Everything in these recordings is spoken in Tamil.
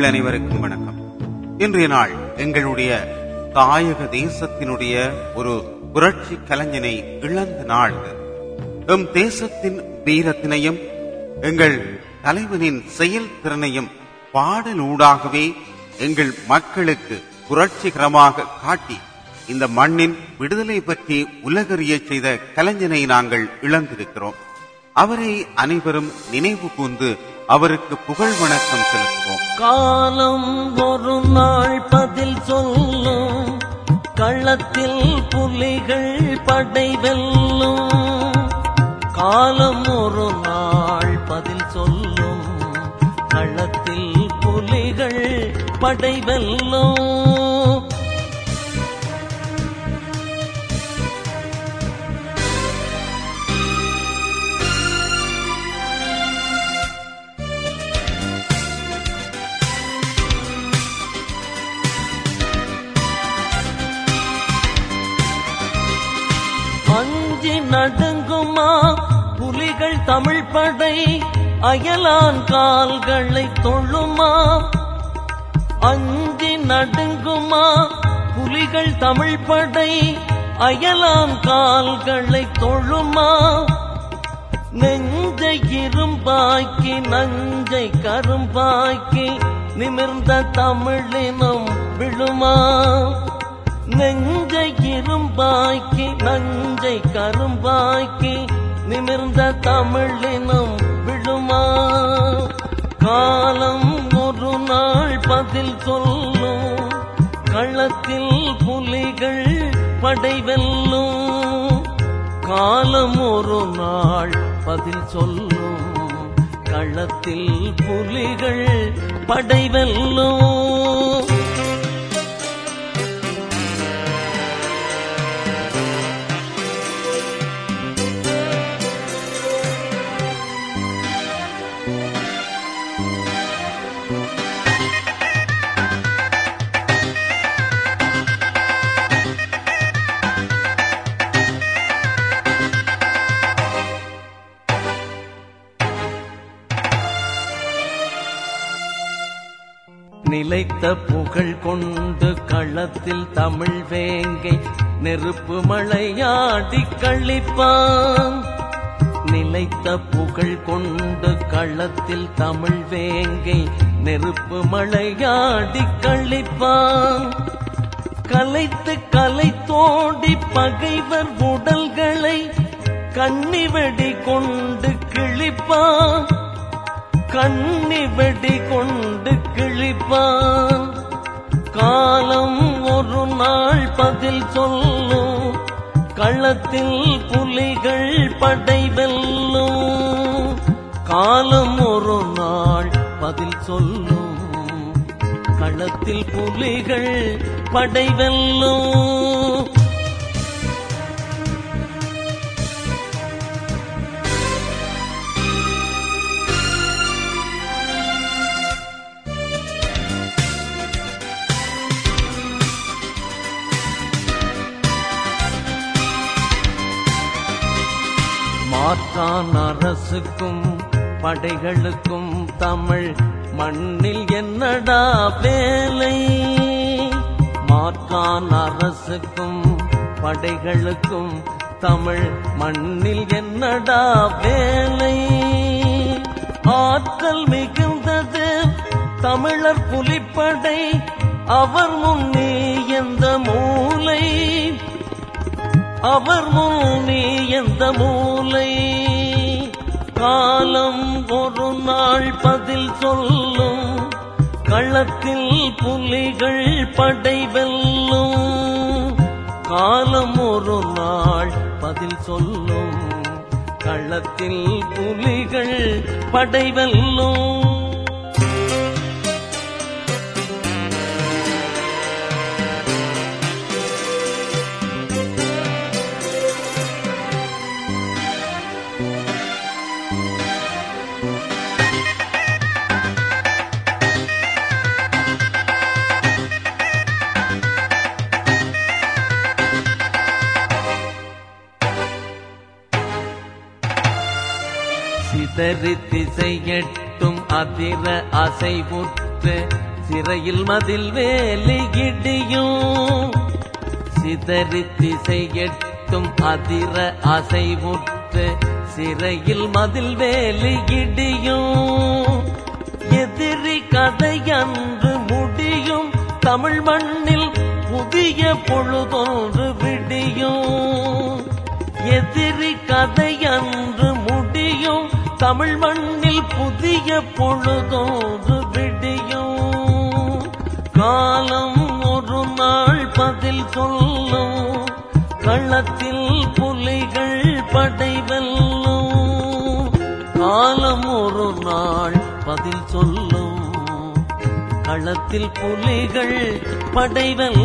அனைவருக்கும் வணக்கம் இன்றைய நாள் எங்களுடைய தாயக தேசத்தினுடைய ஒரு புரட்சி கலைஞனை இழந்த நாள் இது. எம் தேசத்தின் வீரத்தினையும் எங்கள் தலைவனின் செயல்திறனையும் பாடலூடாகவே எங்கள் மக்களுக்கு புரட்சிகரமாக காட்டி இந்த மண்ணின் விடுதலை பற்றி உலகறிய செய்த கலைஞனை நாங்கள் இழந்திருக்கிறோம் அவரை அனைவரும் நினைவு கூர்ந்து அவருக்கு புகழ் வணக்கம் செலுத்துவோம் காலம் ஒரு நாள் பதில் சொல்லும் களத்தில் புலிகள் படை வெல்லும் காலம் ஒரு நாள் பதில் சொல்லும் களத்தில் புலிகள் படை வெல்லும் அஞ்சி நடுங்குமா புலிகள் தமிழ் படை அயலான் கால்களை தொழுமா அஞ்சி நடுங்குமா புலிகள் தமிழ் படை அயலான் கால்களை தொழுமா நெஞ்சை இரும்பாக்கி நஞ்சை கரும்பாக்கி நிமிர்ந்த தமிழினம் விழுமா நெஞ்சை இரும்பாக்கி நஞ்சை கரும்பாக்கி நிமிர்ந்த தமிழினம் விழுமா காலம் ஒரு நாள் பதில் சொல்லும் களத்தில் புலிகள் படை வெல்லும் காலம் ஒரு நாள் பதில் சொல்லும் களத்தில் புலிகள் படை வெல்லும் நிலைத்த புகழ் கொண்டு களத்தில் தமிழ் வேங்கை நெருப்பு மழையாடி கழிப்பான் நிலைத்த புகழ் கொண்டு களத்தில் தமிழ் வேங்கை நெருப்பு மழையாடி கழிப்பான் கலைத்து கலை தோடி பகைவர் உடல்களை கண்ணிவெடி கொண்டு கிழிப்பான் கண்ணி வெடி கொண்டு கிழிப்பான் காலம் ஒரு நாள் பதில் சொல்லும் களத்தில் புலிகள் படை வெல்லும் காலம் ஒரு நாள் பதில் சொல்லும் களத்தில் புலிகள் படை வெல்லும் மாற்றான் அரசுக்கும் படைகளுக்கும் தமிழ் மண்ணில் என்னடா வேலை மாற்றான் அரசுக்கும் படைகளுக்கும் தமிழ் மண்ணில் என்னடா வேலை ஆற்றல் மிகுந்தது தமிழர் புலிப்படை அவர் முன்னே எந்த மூலை அவர் முன்னே எந்த மூலை காலம் ஒரு நாள் பதில் சொல்லும் களத்தில் புலிகள் படை வெல்லும் காலம் ஒரு நாள் பதில் சொல்லும் களத்தில் புலிகள் படை வெல்லும் சிதறி திசையெட்டும் அதிர அசைவுற்று சிறையில் மதில் வேலி இடியும் சிதறி திசை எட்டும் அதிர அசைவுற்று சிறையில் மதில் வேலி இடியும் எதிரி கதையன்று முடியும் தமிழ் மண்ணில் புதிய பொழுதொன்று விடியும் எதிரி கதையன்று முடியும் தமிழ் மண்ணில் புதிய பொழுதொன்று விடியும் காலம் ஒரு நாள் பதில் சொல்லும் களத்தில் புலிகள் படை வெல்லும் காலம் ஒரு நாள் பதில் சொல்லும் களத்தில் புலிகள் படை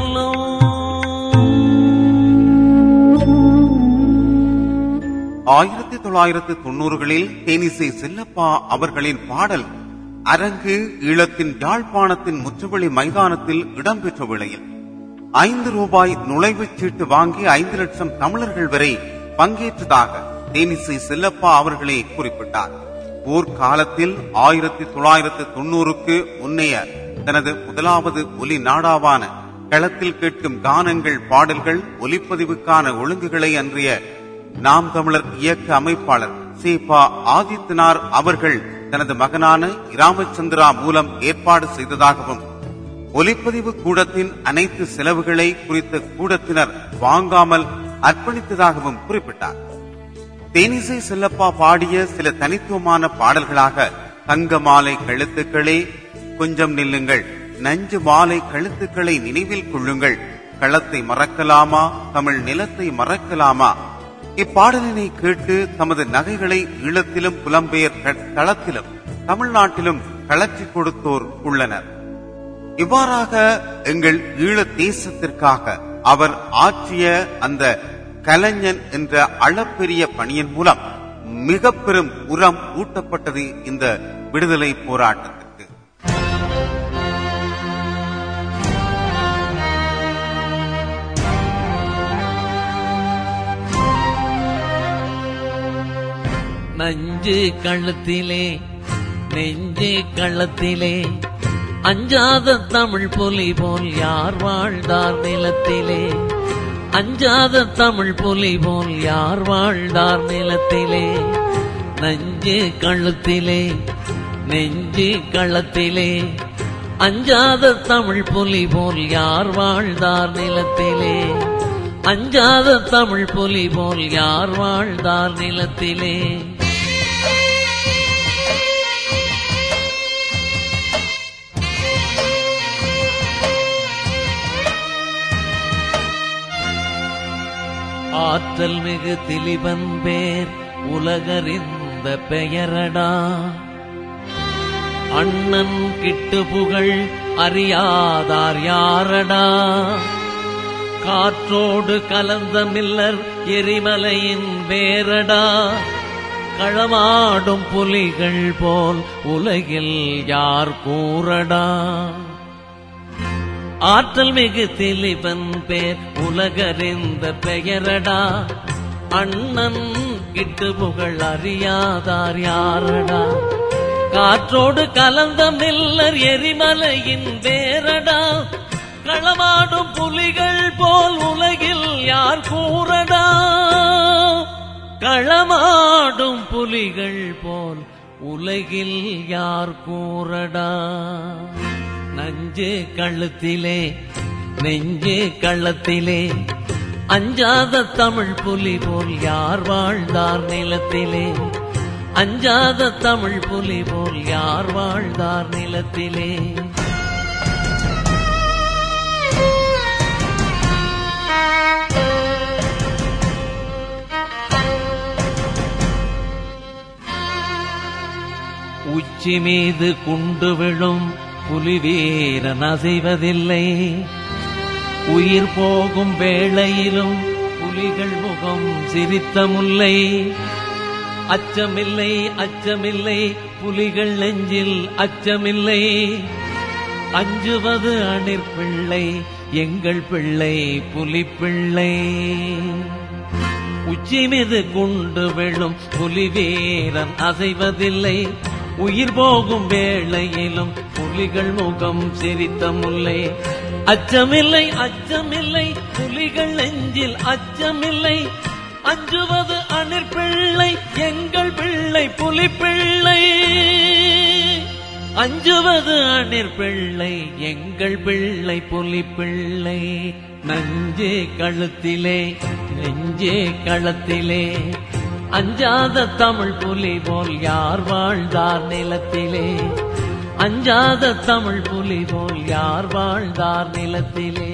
வெல்லும் ஆயிரத்தி தொள்ளாயிரத்து தொண்ணூறுகளில் தேனிசை செல்லப்பா அவர்களின் பாடல் அரங்கு ஈழத்தின் யாழ்ப்பாணத்தின் முற்றுவெளி மைதானத்தில் இடம்பெற்ற வேளையில் ஐந்து ரூபாய் நுழைவுச் சீட்டு வாங்கி ஐந்து லட்சம் தமிழர்கள் வரை பங்கேற்றதாக தேனிசை செல்லப்பா அவர்களே குறிப்பிட்டார் ஓர் காலத்தில் ஆயிரத்தி தொள்ளாயிரத்து தொண்ணூறுக்கு முன்னைய தனது முதலாவது ஒலி நாடாவான களத்தில் கேட்கும் கானங்கள் பாடல்கள் ஒலிப்பதிவுக்கான ஒழுங்குகளை அன்றைய நாம் தமிழர் இயக்க அமைப்பாளர் சேபா ஆதித்தனார் அவர்கள் தனது மகனான இராமச்சந்திரா மூலம் ஏற்பாடு செய்ததாகவும் ஒலிப்பதிவு கூடத்தின் அனைத்து செலவுகளை குறித்த கூடத்தினர் வாங்காமல் அர்ப்பணித்ததாகவும் குறிப்பிட்டார் தேனிசை செல்லப்பா பாடிய சில தனித்துவமான பாடல்களாக தங்க மாலை கழுத்துக்களே கொஞ்சம் நில்லுங்கள் நஞ்சு மாலை கழுத்துக்களை நினைவில் கொள்ளுங்கள் களத்தை மறக்கலாமா தமிழ் நிலத்தை மறக்கலாமா இப்பாடலினை கேட்டு தமது நகைகளை ஈழத்திலும் புலம்பெயர் க- களத்திலும் தமிழ்நாட்டிலும் கலற்றி கொடுத்தோர் உள்ளனர் இவ்வாறாக எங்கள் ஈழ தேசத்திற்காக அவர் ஆற்றிய அந்த கலைஞன் என்ற அளப்பெரிய பணியின் மூலம் மிக பெரும் உரம் ஊட்டப்பட்டது இந்த விடுதலை போராட்டத்திற்கு நஞ்சு கள்ளத்திலே நெஞ்சு கள்ளத்திலே அஞ்சாத தமிழ் புலி போல் யார் வாழ்ந்தார் நிலத்திலே அஞ்சாத தமிழ் புலி போல் யார் வாழ்ந்தார் நிலத்திலே நஞ்சு கழுத்திலே நெஞ்சு கள்ளத்திலே அஞ்சாத தமிழ் புலி போல் யார் வாழ்ந்தார் நிலத்திலே அஞ்சாத தமிழ் புலி போல் யார் வாழ்ந்தார் நிலத்திலே ஆற்றல் மிகு திலிபன் பேர் உலகறிந்த பெயரடா அண்ணன் கிட்டு புகழ் அறியாதார் யாரடா காற்றோடு கலந்த மில்லர் எரிமலையின் வேரடா களமாடும் புலிகள் போல் உலகில் யார் கூறடா ஆற்றல் மிகு திலிபன் பேர் உலகறிந்த பெயரடா அண்ணன் கிட்டு புகழ் அறியாதார் யாரடா காற்றோடு கலந்த மில்லர் எரிமலையின் வேரடா களமாடும் புலிகள் போல் உலகில் யார் கூறடா களமாடும் புலிகள் போல் உலகில் யார் கூறடா நஞ்சு கழுத்திலே நெஞ்சு கள்ளத்திலே அஞ்சாத தமிழ் புலி போல் யார் வாழ்ந்தார் நிலத்திலே அஞ்சாத தமிழ் புலி போல் யார் வாழ்ந்தார் நிலத்திலே உச்சி மீது குண்டு விழும் புலிவீரன் அசைவதில்லை உயிர் போகும் வேளையிலும் புலிகள் முகம் சிரித்த முல்லை அச்சமில்லை அச்சமில்லை புலிகள் நெஞ்சில் அச்சமில்லை அஞ்சுவது அணிற் பிள்ளை எங்கள் பிள்ளை புலிப்பிள்ளை உச்சி மீது குண்டு விழும் புலி வீரன் அசைவதில்லை உயிர் போகும் வேளையிலும் புலிகள் முகம் சிரித்த முல்லை அச்சமில்லை அச்சமில்லை புலிகள் நெஞ்சில் அச்சமில்லை அஞ்சுவது அணிற் பிள்ளை எங்கள் பிள்ளை புலி பிள்ளை அஞ்சுவது அணிற் பிள்ளை எங்கள் பிள்ளை புலி பிள்ளை நஞ்சே கழுத்திலே நெஞ்சே களத்திலே அஞ்சாத தமிழ் புலி போல் யார் வாழ்ந்தார் நிலத்திலே அஞ்சாத தமிழ் புலி போல் யார் வாழ்ந்தார் நிலத்திலே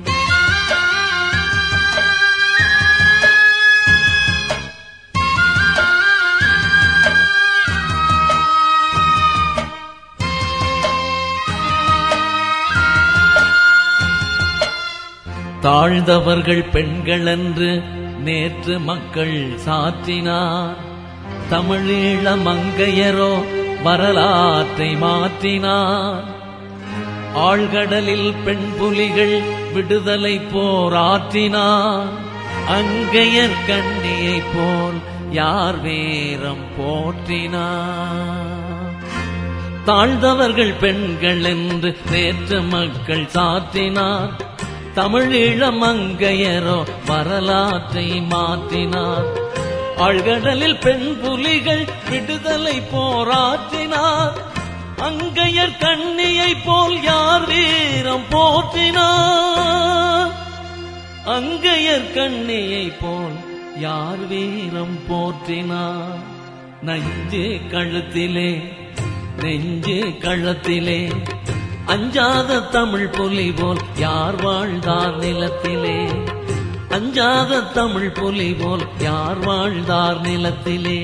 தாழ்ந்தவர்கள் பெண்கள் என்று நேற்று மக்கள் சாற்றினார் தமிழீழ மங்கையரோ வரலாற்றை மாற்றினார் ஆழ்கடலில் பெண் புலிகள் விடுதலை போராற்றினார் அங்கையர் கண்ணியைப் போல் யார் வீரம் போற்றினார் தாழ்ந்தவர்கள் பெண்கள் என்று நேற்று மக்கள் சாற்றினார் தமிழீழ மங்கையரோ வரலாற்றை மாற்றினார் ஆழ்கடலில் பெண் புலிகள் விடுதலை போராற்றினார் அங்கையர் கண்ணியைப் போல் யார் வீரம் போற்றினார் அங்கையர் கண்ணியைப் போல் யார் வீரம் போற்றினார் நஞ்சே கழுத்திலே நெஞ்சே கள்ளத்திலே அஞ்சாத தமிழ் புலி போல் யார் வாழ்ந்தார் நிலத்திலே அஞ்சாத தமிழ் புலி போல் யார் வாழ்ந்தார் நிலத்திலே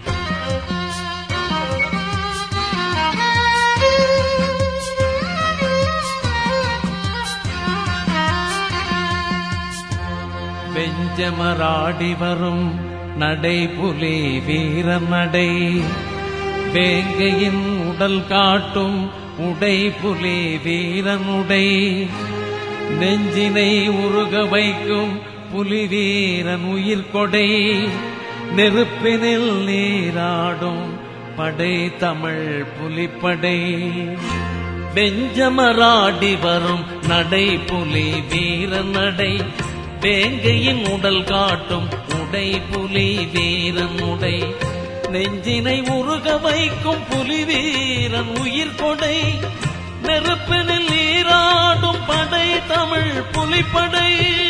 வெஞ்சமராடி வரும் நடை புலி வீர நடை வேங்கையின் உடல் காட்டும் உடை புலி வீரனுடை நெஞ்சினை உருக வைக்கும் புலி வீரன் உயிர் கொடை நெருப்பினில் நீராடும் படை தமிழ் புலிப்படை பெஞ்சமராடி வரும் நடை புலி வீர நடை வேங்கையின் உடல் காட்டும் உடை புலி வீரன் உடை நெஞ்சினை உருக வைக்கும் புலி வீரன் உயிர் கொடை நெருப்பினில் நீராடும் படை தமிழ் புலிப்படை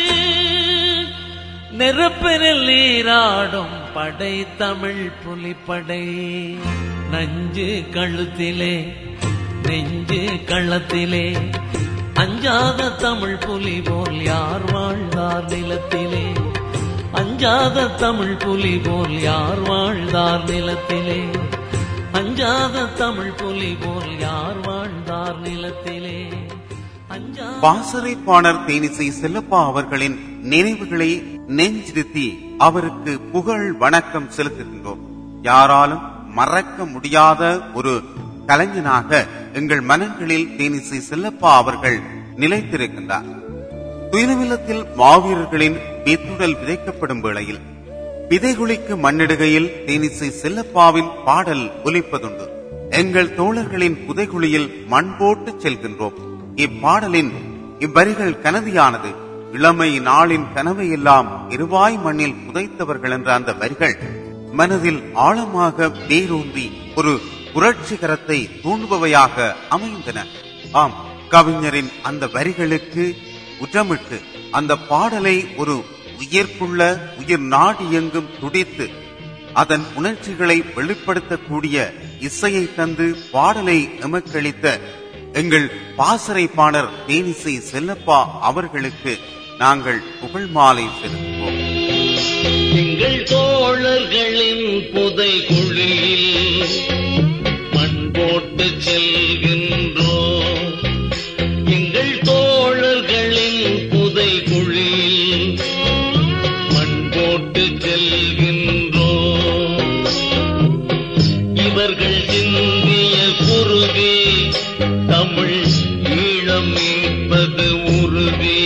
நெருப்பினில் நீராடும் படை தமிழ் புலிப்படை நஞ்சு கழுத்திலே நெஞ்சு கள்ளத்திலே அஞ்சாத தமிழ் புலி போல் யார் வாழ்ந்தார் நிலத்திலே அஞ்சாத தமிழ் புலி போல் யார் வாழ்ந்தார் நிலத்திலே அஞ்சாத தமிழ் புலி போல் யார் வாழ்ந்தார் நிலத்திலே அஞ்சாத பாசறைப்பாணர் தேனிசை செல்லப்பா அவர்களின் நினைவுகளை நெஞ்சிருத்தி அவருக்கு புகழ் வணக்கம் செலுத்துகின்றோம் யாராலும் மறக்க முடியாத ஒரு கலைஞனாக எங்கள் மனங்களில் தேனிசை செல்லப்பா அவர்கள் நிலைத்திருக்கின்றார் துயிலமில்லத்தில் மாவீரர்களின் வித்துடல் விதைக்கப்படும் வேளையில் விதைகுலிக்கு மண்ணிடுகையில் தேனிசை செல்லப்பாவின் பாடல் ஒலிப்பதுண்டு எங்கள் தோழர்களின் புதைகுழியில் மண் போட்டு செல்கின்றோம் இப்பாடலின் இவ்வரிகள் கனதியானது இளமை நாளின் கனவையெல்லாம் இருவாய் மண்ணில் புதைத்தவர்கள் என்ற அந்த வரிகள் மனதில் ஆழமாக வேரூன்றி ஒரு புரட்சிகரத்தை தூண்டுபவையாக அமைந்தன ஆம் கவிஞரின் அந்த வரிகளுக்கு உற்றமிட்டு அந்த பாடலை ஒரு உயிர்ப்புள்ள உயிர் நாடி எங்கும் துடித்து அதன் உணர்ச்சிகளை வெளிப்படுத்தக்கூடிய இசையை தந்து பாடலை எமக்களித்த எங்கள் பாசறை பாடர் தேனிசை செல்லப்பா அவர்களுக்கு நாங்கள் புகழ் மாலை செலுத்துவோம் எங்கள் தோழர்களின் புதைகுழியில் மண் போட்டு செல்கின்றோம் எங்கள் தோழர்களின் புதைகுழியில் மண் போட்டு செல்கின்றோம் இவர்கள் சிந்திய குருவே தமிழ் ஈழம் மீட்பது உறுதி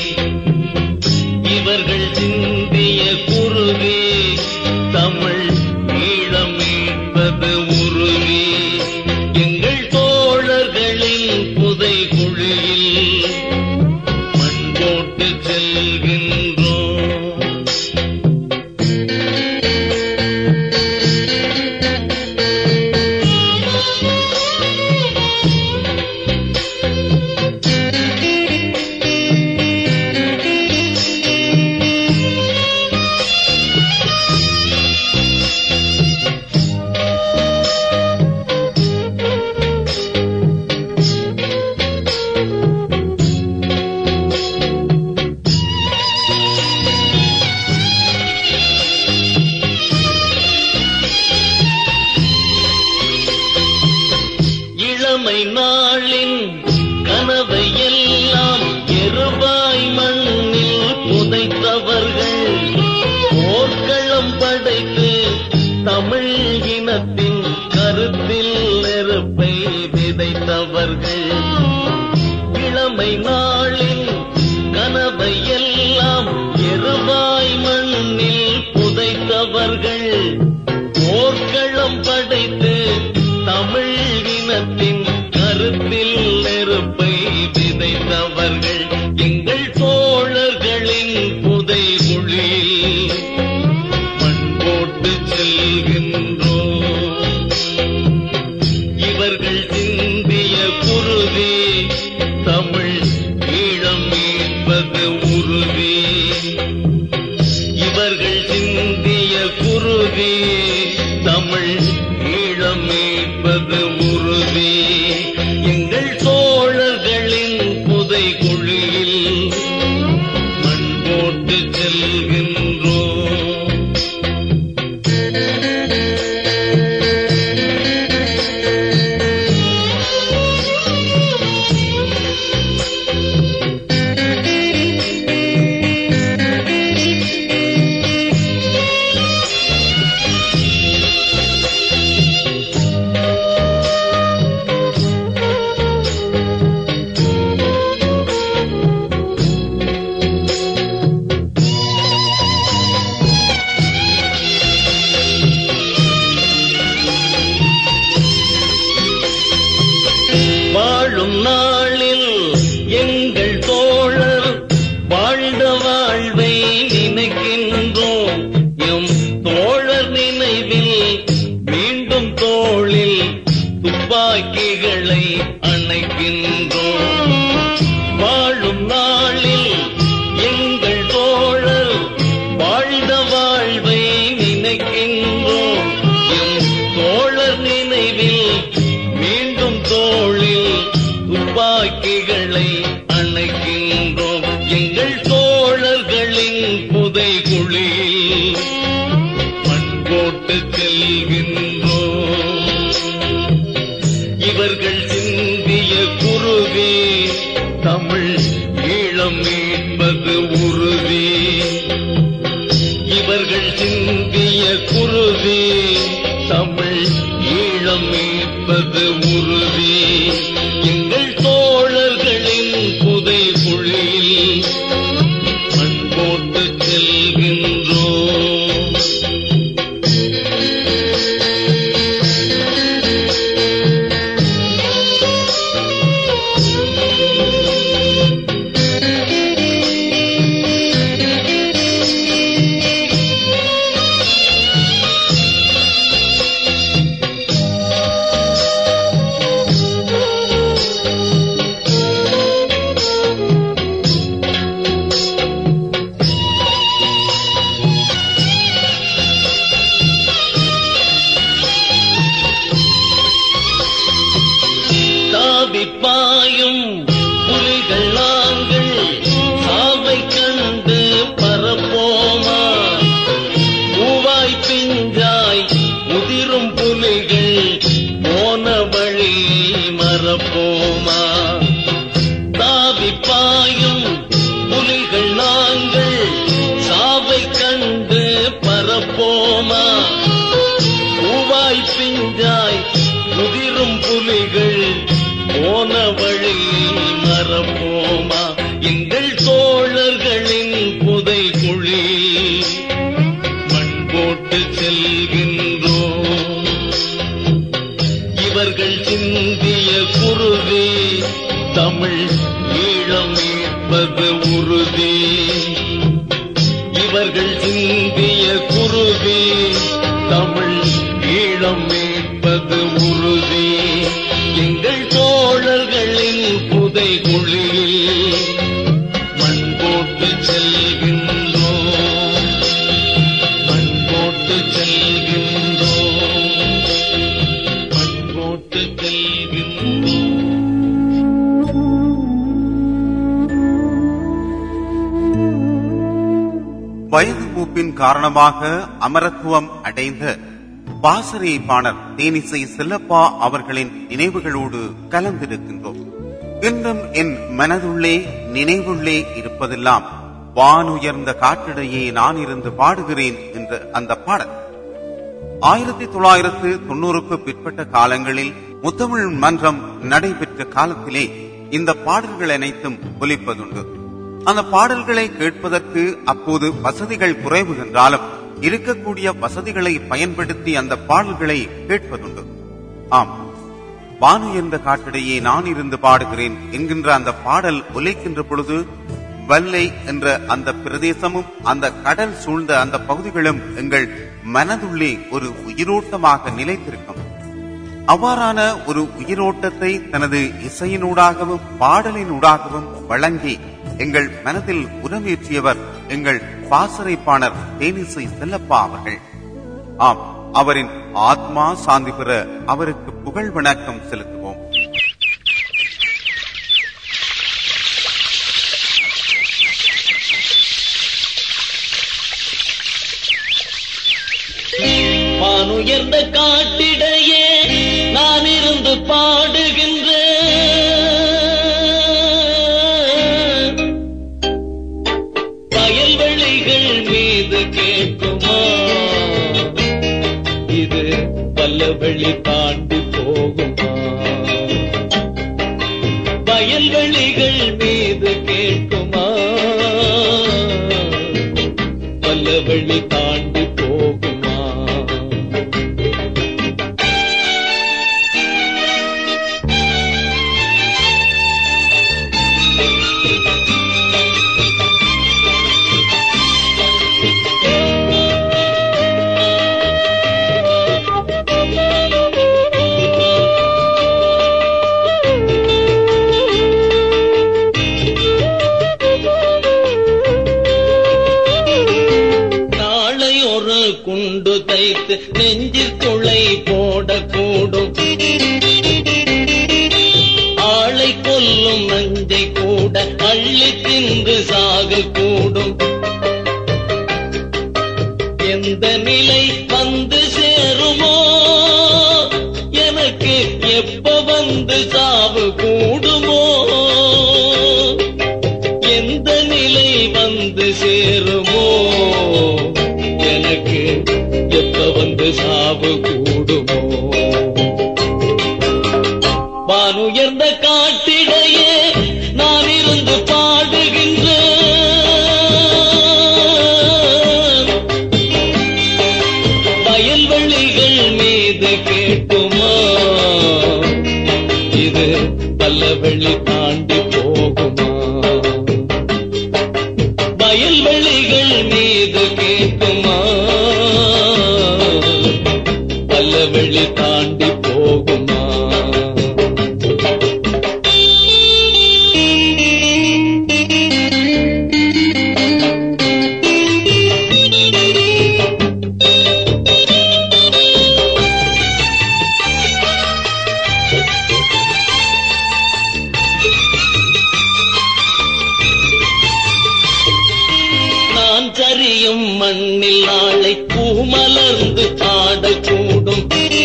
இவர்கள் சிந்திய குருவே தமிழ் ஈழம் மீட்பது உறுதி விதைத்தவர்கள் எங்கள் தோழர்களின் புதைகுழியில் மண் போட்டு செல்கின்றோம் இவர்கள் சிந்திய குருதி தமிழ் ஈழம் மீட்பது உறுதி இவர்கள் சிந்திய குருதி தமிழ் ஈழம் மீட்பது உறுதி எங்கள் தோழர்களின் புதைகுழியில் மண் போட்டு செல்கின்றோம் வாழும் நாளில் எங்கள் தோழர் வாழ்ந்த வாழ்வை நினைக்கின்றோம் எம் தோழர் நினைவில் மீண்டும் தோளில் துப்பாக்கிகளை அணைக்கின்றோம் வாழும் நாளில் எங்கள் தோழர் வாழ்ந்த வாழ்வை நினைக்கின்றோம் எம் தோழர் நினைவில் மீண்டும் தோளில் துப்பாக்கிகளை அணைக்கின்றோம் எங்கள் தோழர்களின் புதைகுழியில் மண் போட்டு செல்கின்றோம் இவர்கள் சிந்திய குருதி தமிழ் ஈழம் மீட்பது உறுதி இவர்கள் சிந்திய குருதி தமிழ் ஈழம் மீட்பது உறுதி எங்கள் தோழர்களின் புதைகுழியில் மண் போட்டு செல்கின்றோம் தாவிப்பாயும் புலிகள் நாங்கள் சாவை கண்டு பரப்போமா பூவாய் பிஞ்சாய் முதிரும் புலிகள் போன வழி மறப்போமா தாவிப்பாயும் புலிகள் நாங்கள் சாவை கண்டு பரப்போமா பூவாய் பிஞ்சாய் முதிரும் புலிகள் போன வழி மறப்போமா எங்கள் தோழர்களின் புதைகுழி மண் போட்டு செல்கின்றோம் இவர்கள் சிந்திய குருதி தமிழ் ஈழம் மீட்பது உறுதி இவர்கள் சிந்திய குருதி தமிழ் ஈழம் மீட்பது உறுதி எங்கள் தோழர்களின் புதைகுழியில் மண் போட்டு செல்கின்றோம் மண் போட்டு செல்கின்றோம் மண் போட்டு செல்கின்றோம் வயது மூப்பின் காரணமாக அமரத்துவம் அடைந்த பாசறை பாணர் தேனிசை செல்லப்பா அவர்களின் நினைவுகளோடு கலந்திருக்கின்றோம் இன்றும் என் மனதுள்ளே நினைவுள்ளே இருப்பதெல்லாம் வானுயர்ந்த காட்டிடையே நான் இருந்து பாடுகிறேன் என்ற அந்த பாடல் ஆயிரத்தி தொள்ளாயிரத்து தொண்ணூறுக்கு பிற்பட்ட காலங்களில் முத்தமிழ் மன்றம் நடைபெற்ற காலத்திலே இந்த பாடல்கள் அனைத்தும் ஒலிப்பதுண்டு அந்த பாடல்களை கேட்பதற்கு அப்போது வசதிகள் குறைவு என்றாலும் இருக்கக்கூடிய வசதிகளை பயன்படுத்தி அந்த பாடல்களை கேட்பதுண்டு ஆம் வானு என்ற காட்டிடையே நான் இருந்து பாடுகிறேன் என்கின்ற அந்த பாடல் ஒலிக்கின்ற பொழுது வல்லை என்ற அந்த பிரதேசமும் அந்த கடல் சூழ்ந்த அந்த பகுதிகளும் எங்கள் மனதுள்ளே ஒரு உயிரோட்டமாக நிலைத்திருக்கும் அவ்வாறான ஒரு உயிரோட்டத்தை தனது இசையினூடாகவும் பாடலினூடாகவும் வழங்கி எங்கள் மனதில் உரமேற்றியவர் எங்கள் பாசறைப்பாணர் தேனிசை செல்லப்பா அவர்கள் ஆம் அவரின் ஆத்மா சாந்தி பெற அவருக்கு புகழ் வணக்கம் செலுத்துவோம் வானுயர்ந்த காட்டிடையே நான் இருந்து பாடுகின்ற வயல்வெளிகள் மீது கேட்குமா இது வல்லவெளி தாண்டி போகுமா வயல்வெளிகள் மீது கேட்குமா வல்லவெளி தாண்டி போகுமா நாளை ஒரு குண்டு தைத்து நெஞ்சில் துளை போடக்கூடும் ஆளை கொல்லும் நஞ்சை கூட அள்ளி தின்று சாகக்கூடும் எந்த நிலை வந்து சேருமோ எனக்கு எப்ப வந்து சாவு கூடுமோ எந்த நிலை வந்து சேருமோ எனக்கு எப்ப வந்து சாவு கூடுமோ வானுயர்ந்த காட்டிடையே நான் இருந்து பாடுகின்ற வயல்வெளிகள் மீது கேட்டுமா இது பல்லவெளி தாண்டி போகுமா வயல்வெளிகள் மீது கேட்குமா பல்லவெளி தாண்டி போகுமா நான் சரியும் மண்ணில் நாளை பூமலர்ந்து ஆடக்கூடும்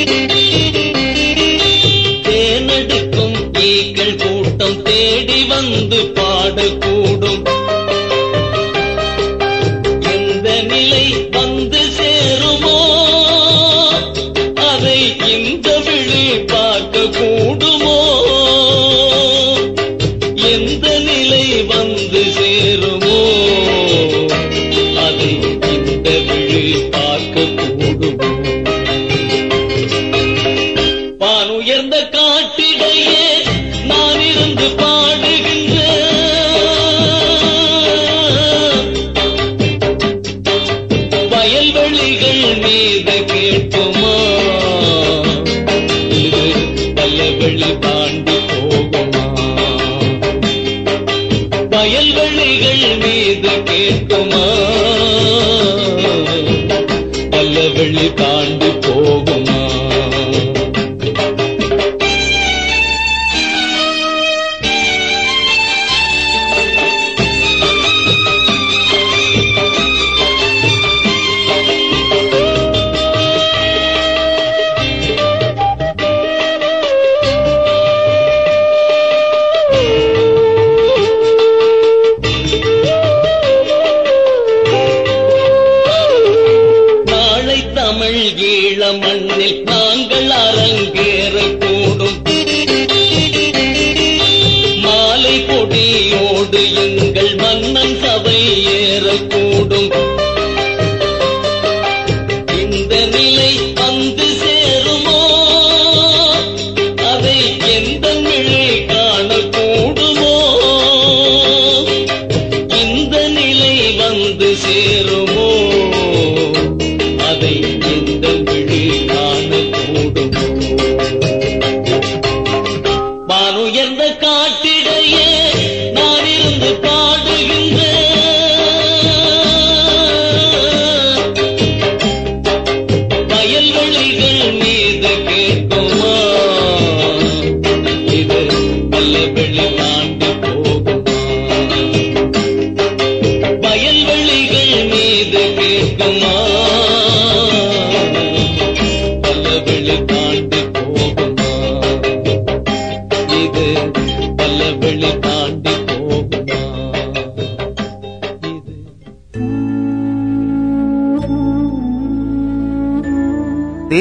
தேனெடுக்கும் ஈக்கள் கூட்டம் தேடி வந்து பாடக்கூடும் எந்த நிலை வந்து சேருமோ அதை இந்த விழி பார்க்க கூடுமோ எந்த நிலை வந்து சேருமோ அதை இந்த விழி பார்க்க கூடுமோ வானுயர்ந்த காட்டிடையே நான் இருந்து பாடுகின்ற வயல்வெளிகள் மீது கேட்குமா இது வல்லவெளி தாண்டி போகுமா வயல்வெளிகள் மீது கேட்குமா வல்லவெளி தாண்டி போகுமா நாளை தமிழ் ஈழ மண்ணில் நாங்கள் அரங்கேறக்கூடும் மாலை கொடியோடு எங்கள் மன்னன் சபை ஏறக்கூடும் இந்த நிலை வந்து சேருமோ அதை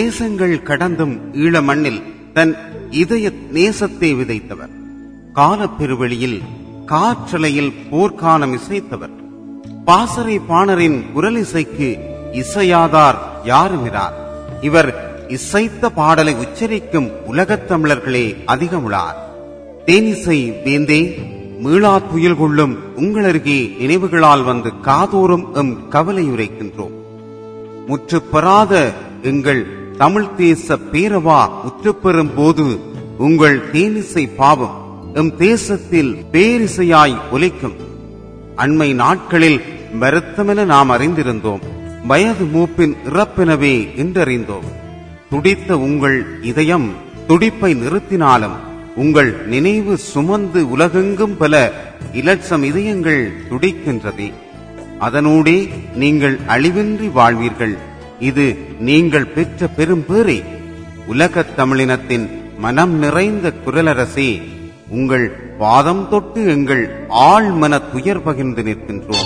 தேசங்கள் கடந்தும் ஈழ மண்ணில் தன் இதய நேசத்தை விதைத்தவர் காலப்பெருவெளியில் காற்றலையில் போர்க்காலம் இசைத்தவர் பாசறை பாணரின் குரலிசைக்கு இசையாதார் யாருமிரார் இவர் இசைத்த பாடலை உச்சரிக்கும் உலகத் தமிழர்களே அதிகமுளார் தேனிசை வேந்தே மீளா துயில் கொள்ளும் உங்களருகே நினைவுகளால் வந்து காதோறும் எம் கவலை உரைக்கின்றோம் முற்று பெறாத எங்கள் தமிழ் தேச பேரவா முற்றுப்பெறும் போது உங்கள் தேனிசை பாவம் எம் தேசத்தில் பேரிசையாய் ஒலிக்கும் அண்மை நாட்களில் வருத்தமென நாம் அறிந்திருந்தோம் வயது மூப்பின் இறப்பெனவே என்றறிந்தோம் துடித்த உங்கள் இதயம் துடிப்பை நிறுத்தினாலும் உங்கள் நினைவு சுமந்து உலகெங்கும் பல இலட்சம் இதயங்கள் துடிக்கின்றதே அதனூடே நீங்கள் அழிவின்றி வாழ்வீர்கள் இது நீங்கள் பெற்ற பெரும் பேரே உலகத் தமிழினத்தின் மனம் நிறைந்த குரலரசே உங்கள் பாதம் தொட்டு எங்கள் ஆழ்மன துயர் பகிர்ந்து நிற்கின்றோம்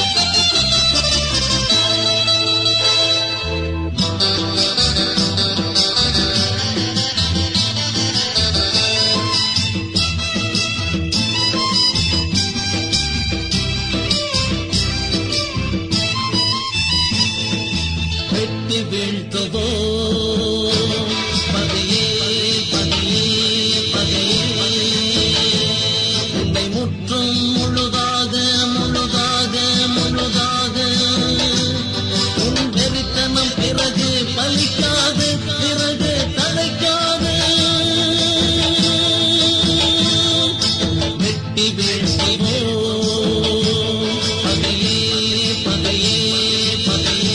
வெட்டி வீழ்த்ததோ பகையே பகையே பகையே உன்னை முற்றும் முழுதாக முழுதாக முழுதாக உன் வெறித்தனம் பிறகு பலிக்காது பிறகு தழைக்காது வெட்டி வீழ்த்திவோ பகையே பகையே பகையே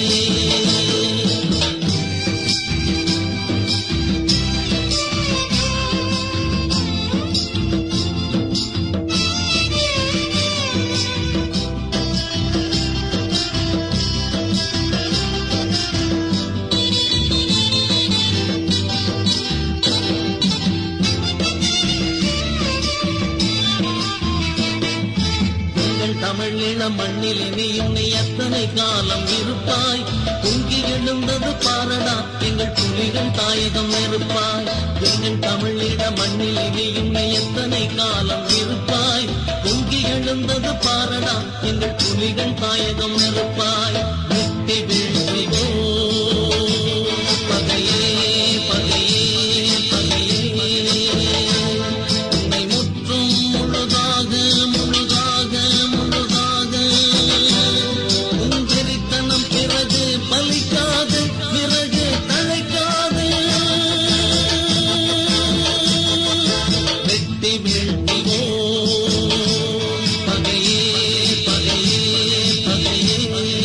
எங்கள் தமிழ் இளம் மண்ணில் இனியும் நீ எத்தனை காலம் இருப்பாய் பொங்கி எழுந்தது பாரடா எங்கள் புலிகள் தாயகம் இருப்பாய் எங்கள் தமிழ் இட மண்ணில் இனியும் நீ எத்தனை காலம் இருப்பாய் பொங்கி எழுந்தது பாரடா எங்கள் புலிகள் தாயகம் இருப்பாய் வெட்டி வீழ்த்திவோ பகையே பகையே பகையே உன்னை முற்றும் முழுதாக முழுதாக முழுதாக உன் வெறித்தனம் பிறகு பலிக்காது பிறகு தழைக்காது வெட்டி வீழ்த்திவோ பகையே பகையே பகையே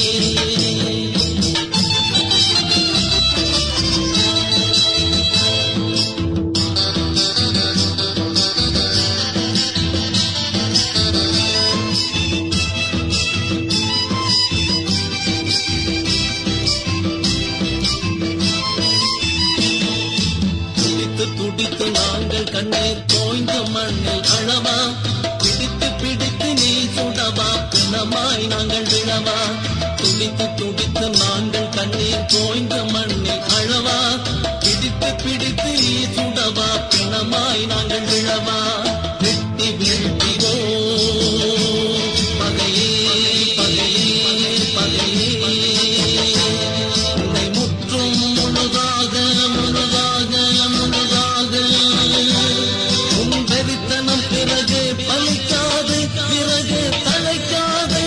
துடித்து துடித்து நாங்கள் கண்ணீர் தோய்ந்த மண்ணில் அழவா பிடித்து பிடித்து நீ சுடவா பிணமாய் நாங்கள் விழவா துடித்து துடித்து நாங்கள் கண்ணீர் தோய்ந்த மண்ணில் அழவா பிடித்து பிடித்து நீ சுடவா பிணமாய் நாங்கள் விழவா வெட்டி வீழ்த்திவோ பகையே பகையே பகையே உன்னை முற்றும் முழுதாக முழுதாக முழுதாக உன் வெறித்தனம் பிறகு பலிக்காது பிறகு தழைக்காது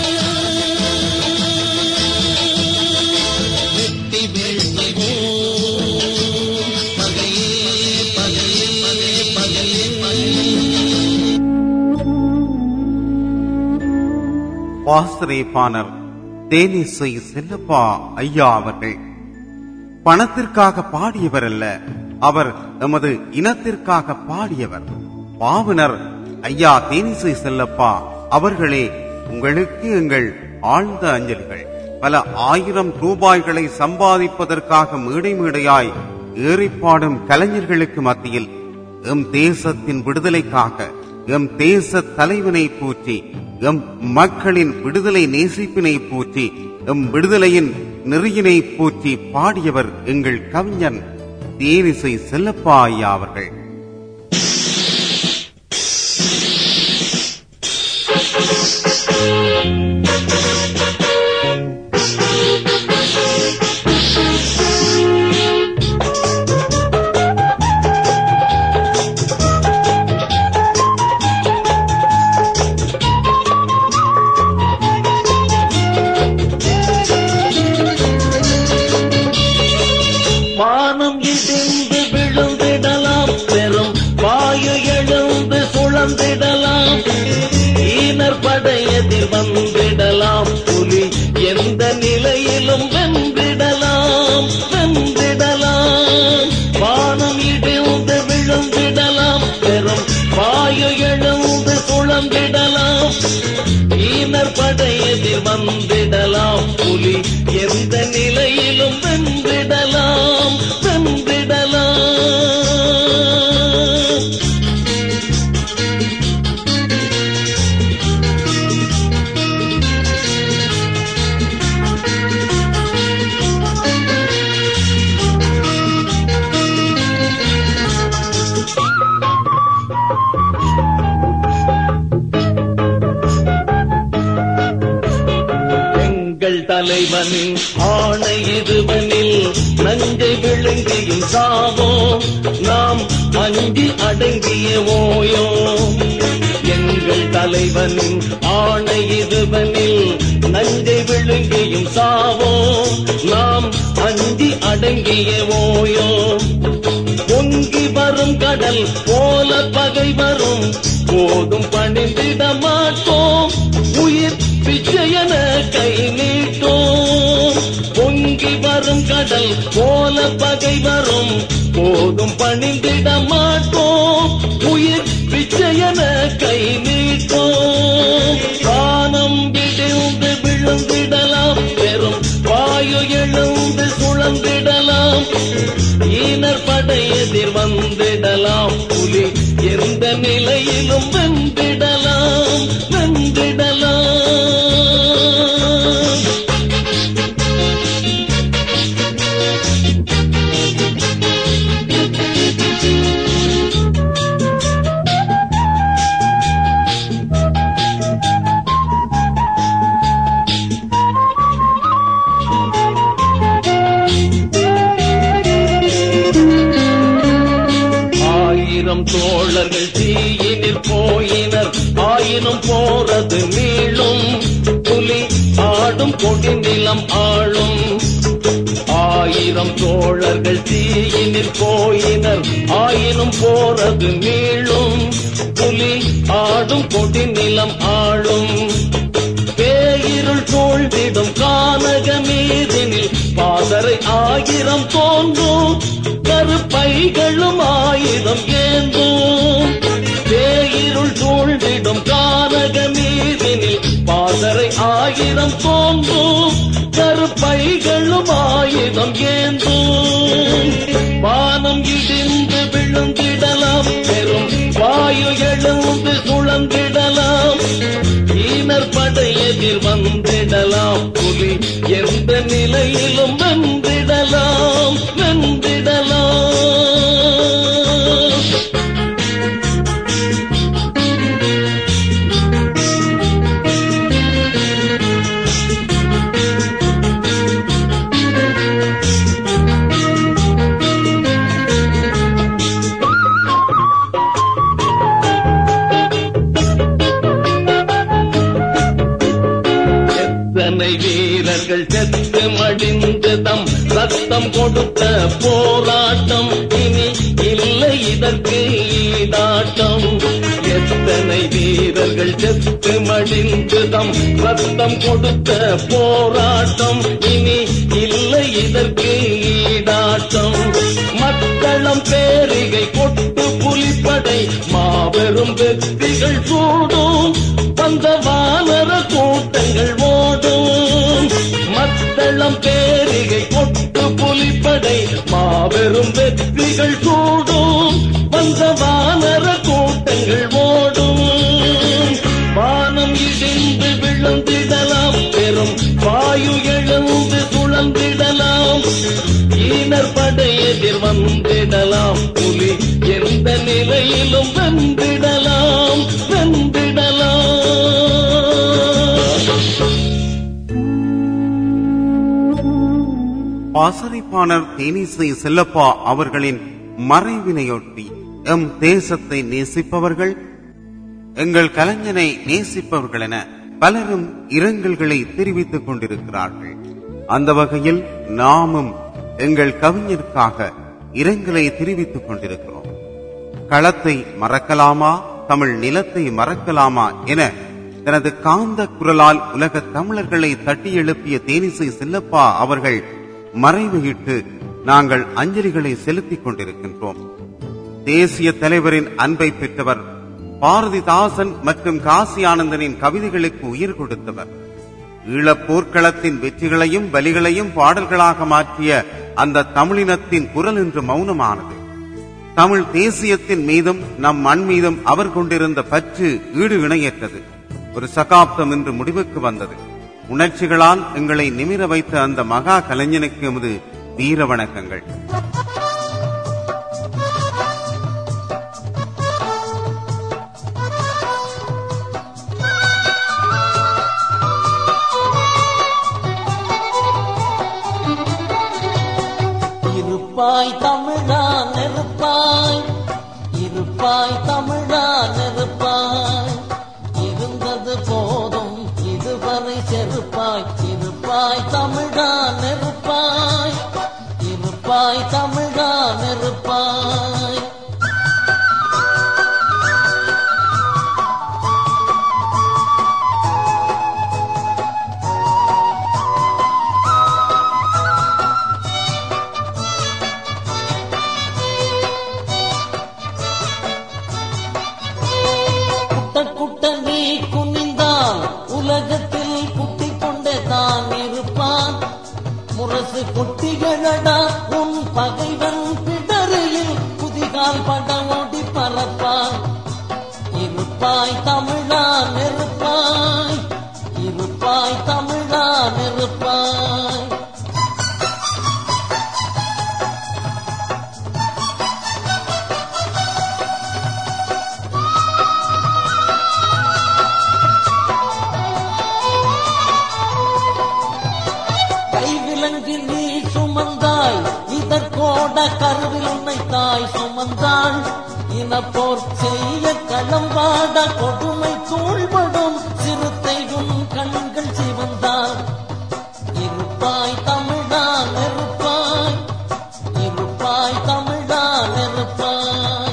வெட்டி வீழ்த்திவோ பகையே பகையே பகையே பகையே பாசரேபானர் தேனிசை செல்லப்பா ஐயா அவர்கள் பணத்திற்காக பாடியவர் அல்ல அவர் எமது இனத்திற்காக பாடியவர் பாவனர் ஐயா தேனிசை செல்லப்பா அவர்களே உங்களுக்கு எங்கள் ஆழ்ந்த அஞ்சலிகள் பல ஆயிரம் ரூபாய்களை சம்பாதிப்பதற்காக மேடை மேடையாய் ஏறிப்பாடும் கலைஞர்களுக்கு மத்தியில் எம் தேசத்தின் விடுதலைக்காக எம் தேச தலைவனை போற்றி எம் மக்களின் விடுதலை நேசிப்பினை போற்றி எம் விடுதலையின் நெறியினை போற்றி பாடியவர் எங்கள் கவிஞன் தேனிசை செல்லப்பா ஐயா அவர்கள் வானம் இடிந்து விழுந்திடலாம் பெரும் வாயு எழுந்து சுழந்திடலாம் ஈனர் படையதில் வந்திடலாம் புலி எந்த நிலையிலும் வென்றிடலாம் வென்றிடலாம் வானம் இடிந்து விழுந்திடலாம் பெரும் வாயு எழுந்து சுழந்திடலாம் ஈனர் படையதில் வந்திடலாம் புலி எந்த நிலையிலும் வென்றிடலாம் வென்றிடலாம் எங்கள் தலைவனின் ஆணை இதுவனில் நஞ்சை விழுங்கியும் சாவோம் நாம் அஞ்சி அடங்கிய ஓயோ எங்கள் தலைவனின் ஆணை இதுவனில் நஞ்சை விழுங்கியும் சாவோம் நாம் அஞ்சி அடங்கிய ஓயோ பொங்கி வரும் கடல் போல பகை வரும் போதும் பணிந்திட மாட்டோம் உயிர் பிச்சையன கை நீட்டோம் பொங்கி வரும் கடல் போல பகை வரும் போதும் பணிந்திட மாட்டோம் உயிர் பிச்சையன கை நீட்டோம் காணம் விழுந்து விழுந்திடலாம் பெரும் வாயு எழுந்து சுழந்திடலாம் ஈனர் படையெதிர் வந்திடலாம் புலி எந்த நிலையிலும் வென்றிடலாம் வென்றிடலாம் ஆயிரம் தோழர்கள் தீயினில் போயினர் ஆயினும் போறது மீளும் புலி ஆடும் கொடி நிலம் ஆளும் ஆயிரம் தோழர்கள் தீயினில் போயினர் ஆயினும் போறது மீளும் புலி ஆடும் கொடி நிலம் ஆளும் பேயிருள் சூழ்ந்திடும் கானக மீதினில் பாதரை ஆயிரம் தோன்றும் கருப்பைகளும் ஆயிரம் ஏந்தும் பேயிருள் சூழ்ந்திடும் கானக மீதினில் பாதரை ஆயிரம் தோன்றும் கருப்பைகளும் ஆயிரம் ஏந்தும் வானம் இடிந்து விழுந்திடலாம் பெரும் வாயு எழுந்து சுழந்திடலாம் ஈனர் படையெதிர் வந்திடலாம் புலி எந்த நிலையிலும் வென்றிடலாம் வென்றிடலாம் எத்தனை வீரர்கள் செத்து மடிந்து தம் ரத்தம் கொடுத்த போராட்டம் இனி இல்லை இதற்கு ஈடாட்டம் எத்தனை வீரர்கள் செத்து மடிந்து தம் ரத்தம் கொடுத்த போராட்டம் இனி இல்லை இதற்கு ஈடாட்டம் மக்களம் பேரிகை கொட்டு புலிப்படை மாபெரும் வெற்றிகள் சூடும் வந்த வானர கூட்டங்கள் ஓடும் மத்தளம் பேரிகை கொட்டு புலிப்படை மாபெரும் வெற்றிகள் சூடும் வந்த வானர கூட்டங்கள் ஓடும் வானம் இடிந்து விழுந்திடலாம் பெரும் வாயு எழுந்து சுழந்து பாசறைப்பாணர் தேனிசை செல்லப்பா அவர்களின் மறைவினையொட்டி எம் தேசத்தை நேசிப்பவர்கள் எங்கள் கலைஞனை நேசிப்பவர்கள் என பலரும் இரங்கல்களை தெரிவித்துக் கொண்டிருக்கிறார்கள் அந்த வகையில் நாமும் எங்கள் கவிஞருக்காக இரங்கலை தெரிவித்துக் கொண்டிருக்கிறோம் களத்தை மறக்கலாமா தமிழ் நிலத்தை மறக்கலாமா என தனது காந்த குரலால் உலக தமிழர்களை தட்டி எழுப்பிய தேனிசை செல்லப்பா அவர்கள் மறைவையிட்டு நாங்கள் அஞ்சலிகளை செலுத்திக் கொண்டிருக்கின்றோம் தேசிய தலைவரின் அன்பை பெற்றவர் பாரதிதாசன் மற்றும் காசி ஆனந்தனின் கவிதைகளுக்கு உயிர் கொடுத்தவர் ஈழப் போர்க்களத்தின் வெற்றிகளையும் பலிகளையும் பாடல்களாக மாற்றிய அந்த தமிழினத்தின் குரல் இன்று மௌனமானது தமிழ் தேசியத்தின் மீதும் நம் மண் மீதும் அவர் கொண்டிருந்த பற்று ஈடு இணையற்றது ஒரு சகாப்தம் இன்று முடிவுக்கு வந்தது உணர்ச்சிகளால் எங்களை நிமிர வைத்த அந்த மகா கலைஞனுக்கு எமது வீர வணக்கங்கள் இருப்பாய் தமிழா நெருப்பாய் இருப்பாய் தமிழா நெருப்பாய் இருந்தது போதும் இதுவரை செருப்பாய் இருப்பாய் தமிழா நெருப்பாய் இருப்பாய் தமிழா நெருப்பாய் குட்ட குட்ட நீ குனிந்தால் உலகத்தில் குட்டி கொண்டே தான் இருப்பான் முரசு குட்டிகளடா உன் பகைவன் பிடரில் குதிகால் பட ஓடி பறப்பான் இருப்பாய் தமிழா நெருப்பாய் இருப்பாய் தமிழா நெருப்பாய் கைவிலங்கில் நீ சுமந்தாய் இதற்கோட கருவில் உன்னை தாய் சுமந்தாள் இனப்போர் செய்ய களம்பாட கொடுமை சூழ்படும் சிறுத்தையும் கண்கள் சிவந்தாள் இருப்பாய் தமிழா நெருப்பாய் இருப்பாய் தமிழா நெருப்பாய்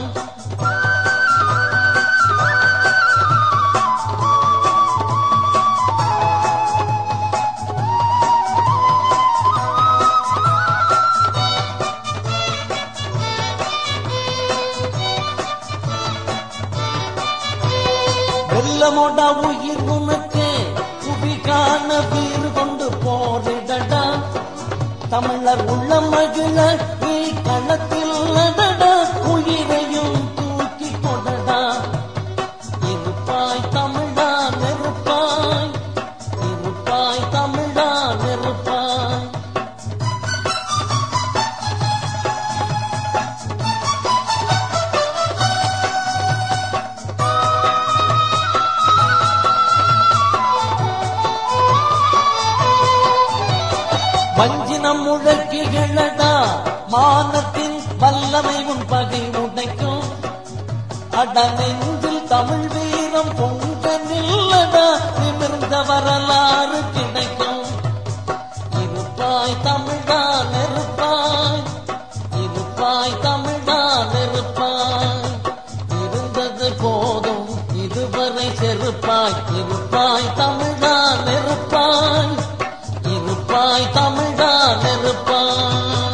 வெள்ளமோட உயிர் உனக்கு புவிகான வீறு கொண்டு போரிடடா தமிழர் உள்ள மகிழ நீ களத்தில் நடடா உயிரையும் தூக்கி கொடடா இருப்பாய் தமிழா நெருப்பாய் இருப்பாய் தமிழா நெருப்பாய் வஞ்சினம் முழக்கிகளடா மானத்தின் வல்லமை உன் பகை உடைக்கும் அட நெஞ்சில் தமிழ் வீரம் பொங்க நில்லடா நிமிர்ந்த வரலாறு கிடைக்கும் இருப்பாய் தமிழா நெருப்பாய் இருப்பாய் தமிழா நெருப்பாய் இருந்தது போதும் இதுவரை செருப்பாய் இருப்பாய் தமிழா நெருப்பாய் இருப்பாய் தமிழா நெருப்பாய்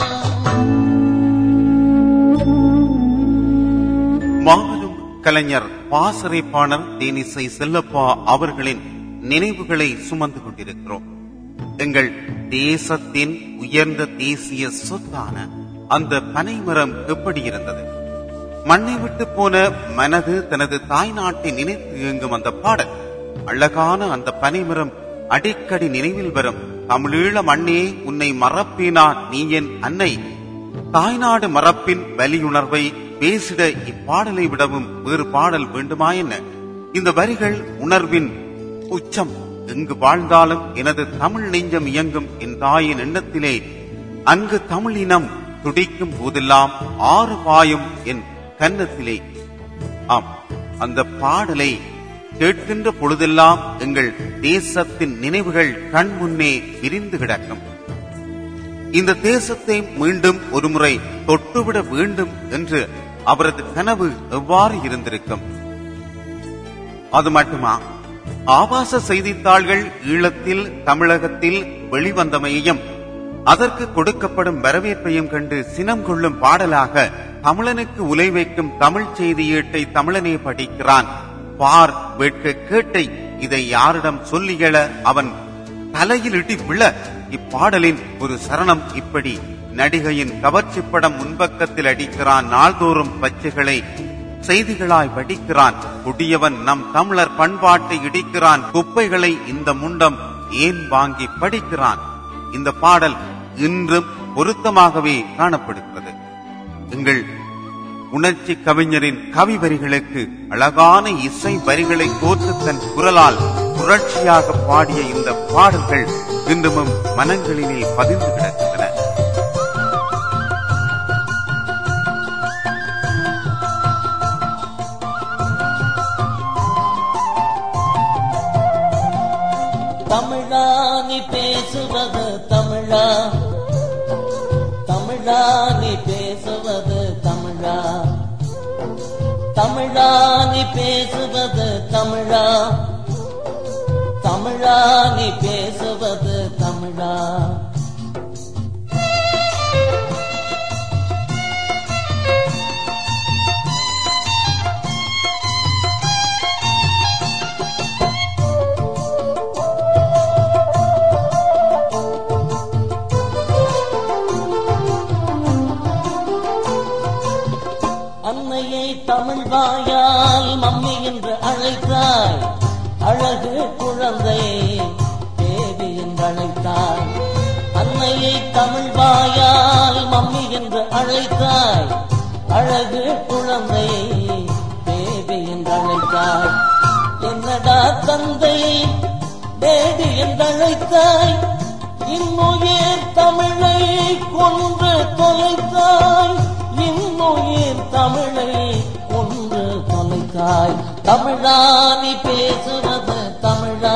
மாபெரும் கலைஞர் பாசறைப்பாணர் தேனிசை செல்லப்பா அவர்களின் நினைவுகளை சுமந்து கொண்டிருக்கிறோம் எங்கள் தேசத்தின் உயர்ந்த தேசிய சொத்தான அந்த பனைமரம் எப்படி இருந்தது மண்ணை விட்டு போன மனது தனது தாய்நாட்டை நினைத்து இயங்கும் அந்த பாடல் அழகான அந்த பனைமரம் அடிக்கடி நினைவில் வரும் தமிழீழ மண்ணே உன்னை மறப்பேனா நீ என் அன்னை தாய்நாடு மறப்பின் வலியுணர்வை பேசிட இப்பாடலை விடவும் வேறு பாடல் வேண்டுமா என்ன இந்த வரிகள் உணர்வின் உச்சம் எங்கு வாழ்ந்தாலும் எனது தமிழ் நெஞ்சம் இயங்கும் என் தாயின் எண்ணத்திலே அங்கு தமிழினம் துடிக்கும் போதெல்லாம் ஆறு பாயும் என் கன்னத்திலே ஆம் அந்த பாடலை கேட்கின்ற பொழுதெல்லாம் எங்கள் தேசத்தின் நினைவுகள் கண் முன்னே விரிந்து கிடக்கும் இந்த தேசத்தை மீண்டும் ஒருமுறை தொட்டுவிட வேண்டும் என்று அவரது கனவு எவ்வாறு இருந்திருக்கும் அது மட்டுமா ஆபாச செய்தித்தாள்கள் ஈழத்தில் தமிழகத்தில் வெளிவந்தமையையும் அதற்கு கொடுக்கப்படும் வரவேற்பையும் கண்டு சினம் கொள்ளும் பாடலாக தமிழனுக்கு உலை வைக்கும் தமிழ் செய்தியீட்டை தமிழனே படிக்கிறான் பார் வெட்க கேட்டை இதை யாரிடம் சொல்லியள அவன் தலையில் இடி விழ இப்பாடலின் ஒரு சரணம் இப்படி நடிகையின் கவர்ச்சி படம் முன்பக்கத்தில் அடிக்கிறான் நாள்தோறும் பச்சைகளை செய்திகளாய் வடிக்கிறான் கொடியவன் நம் தமிழர் பண்பாட்டை இடிக்கிறான் குப்பைகளை இந்த முண்டம் ஏன் வாங்கி படிக்கிறான் இந்த பாடல் இன்றும் பொருத்தமாகவே காணப்படுகிறது எங்கள் உணர்ச்சி கவிஞரின் கவி வரிகளுக்கு அழகான இசை வரிகளை கோர்த்து தன் குரலால் புரட்சியாக பாடிய இந்த பாடல்கள் இன்றும் மனங்களிலே பதிந்து கிடக்கின்றன தமிழா நீ பேசுவது தமிழா தமிழா நீ பேசுவது தமிழா தமிழா நீ பேசுவது தமிழா தமிழா நீ பேசுவது தமிழா அன்னையை தமிழ் வாயால் மம்மி என்று அழைத்தாய் அழகு குழந்தை தேவி என்று அழைத்தாய் அன்னையை தமிழ் வாயால் மம்மி என்று அழைத்தாய் அழகு குழந்தை தேவி என்று அழைத்தாய் என்னடா தந்தை தேவி என்று அழைத்தாய் இன்னுயிர் தமிழை கொன்று தொலைத்தாய் இன்னுயிர் தமிழை கொன்று தொலைத்தாய் தமிழா நீ பேசுவது தமிழா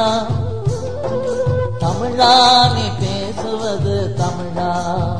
தமிழா நீ பேசுவது தமிழா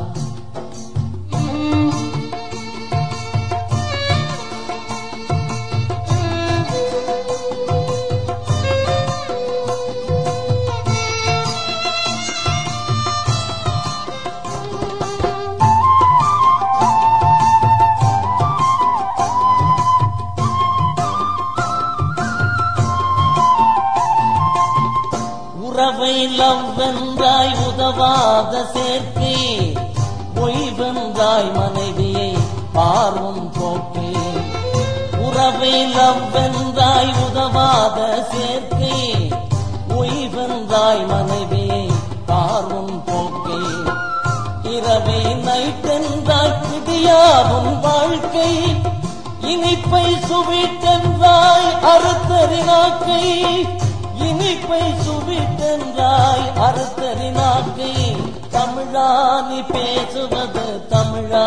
உறவை லவ் வென்றாய் உதவாத சேர்க்கை பொய் வென்றாய் மனைவியை பார்வம் போக்கே உறவை லவ் வென்றாய் உதவாத சேர்க்கை பொய் வென்றாய் மனைவியை பார்வம் போக்கே இரவை நைட்டென்றாய் விடியாவும் வாழ்க்கை இனிப்பை சுவிட்டென்றாய் அறுத்தறினாக்கை இனிப்பை சுவிட்டென்றாய் அறுத்தறினாக்கை தமிழா நீ பேசுவது தமிழா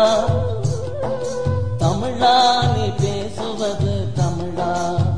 தமிழா நீ பேசுவது தமிழா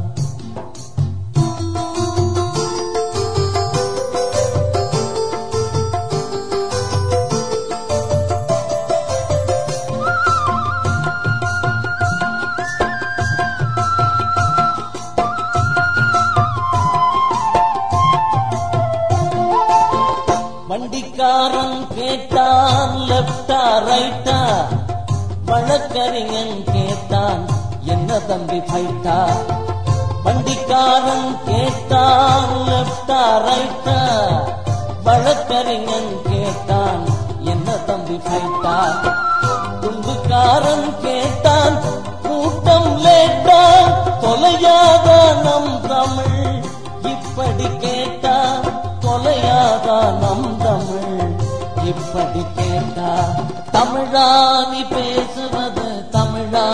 வண்டிக்காரன் கேட்டான் லெப்டா ரைட்டா வழக்கறிஞன் கேட்டான் என்ன தம்பி ஃபைட்டா வண்டிக்காரன் கேட்டான் லெப்டா ரைட்டா வழக்கறிஞன் கேட்டான் என்ன தம்பி ஃபைட்டா துண்டுக்காரன் கேட்டான் கூட்டம் லேட்டா தொலையாத நம் தமிழ் இப்படி கேட்டா தொலையாதா நம் தமிழ் இப்படி கேட்டா தமிழா நீ பேசுவது தமிழா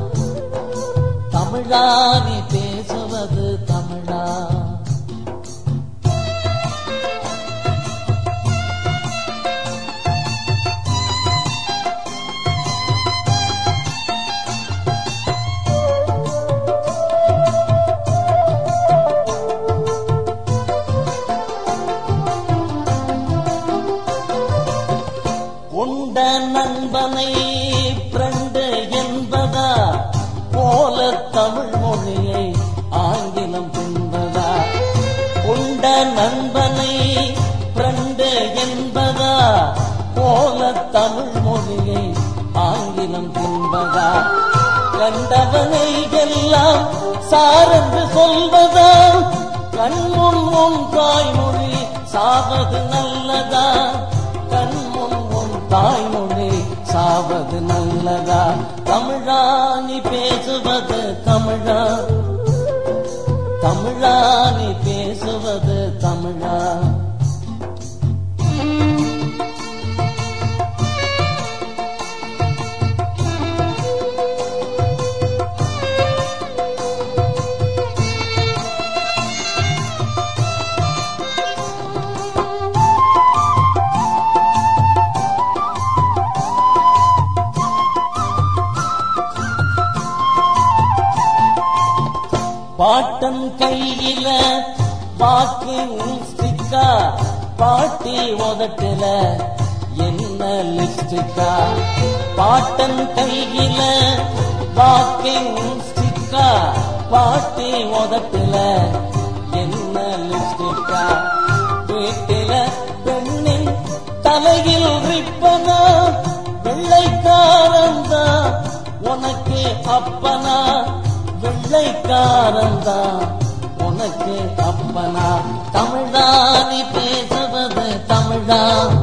தமிழா நீ பேசுவது தமிழா உண்ட நண்பனை பிரண்டு என்பதா போல தமிழ் மொழியை ஆங்கிலம் தின்பதா உண்ட நண்பனை பிரண்டு என்பதா போல தமிழ் மொழியை ஆங்கிலம் தின்பதா கண்டவனை எல்லாம் சாரென்று சொல்வதா கண்முன் முன் தாய்மொழி சாவது நல்லதா கண்முன் முன் தாய்மொழி சாவது நல்லதா தமிழா நீ பேசுவது தமிழா தமிழா நீ பேசுவது தமிழா பாட்டன் கையில வாக்கிங் ஸ்டிக்கா பாட்டி உதட்டுல என்ன லிப்ஸ்டிக்கா பாட்டன் கையில வாக்கிங் ஸ்டிக்கா பாட்டி உதட்டுல என்ன லிப்ஸ்டிக்கா வீட்டில பெண்ணின் தலையில் ரிப்பனா வெள்ளைக்காரந்தா உனக்கு அப்பனா வெள்ளைக்காரந்தா உனக்கு அப்பனா தமிழா நீ பேசுவது தமிழா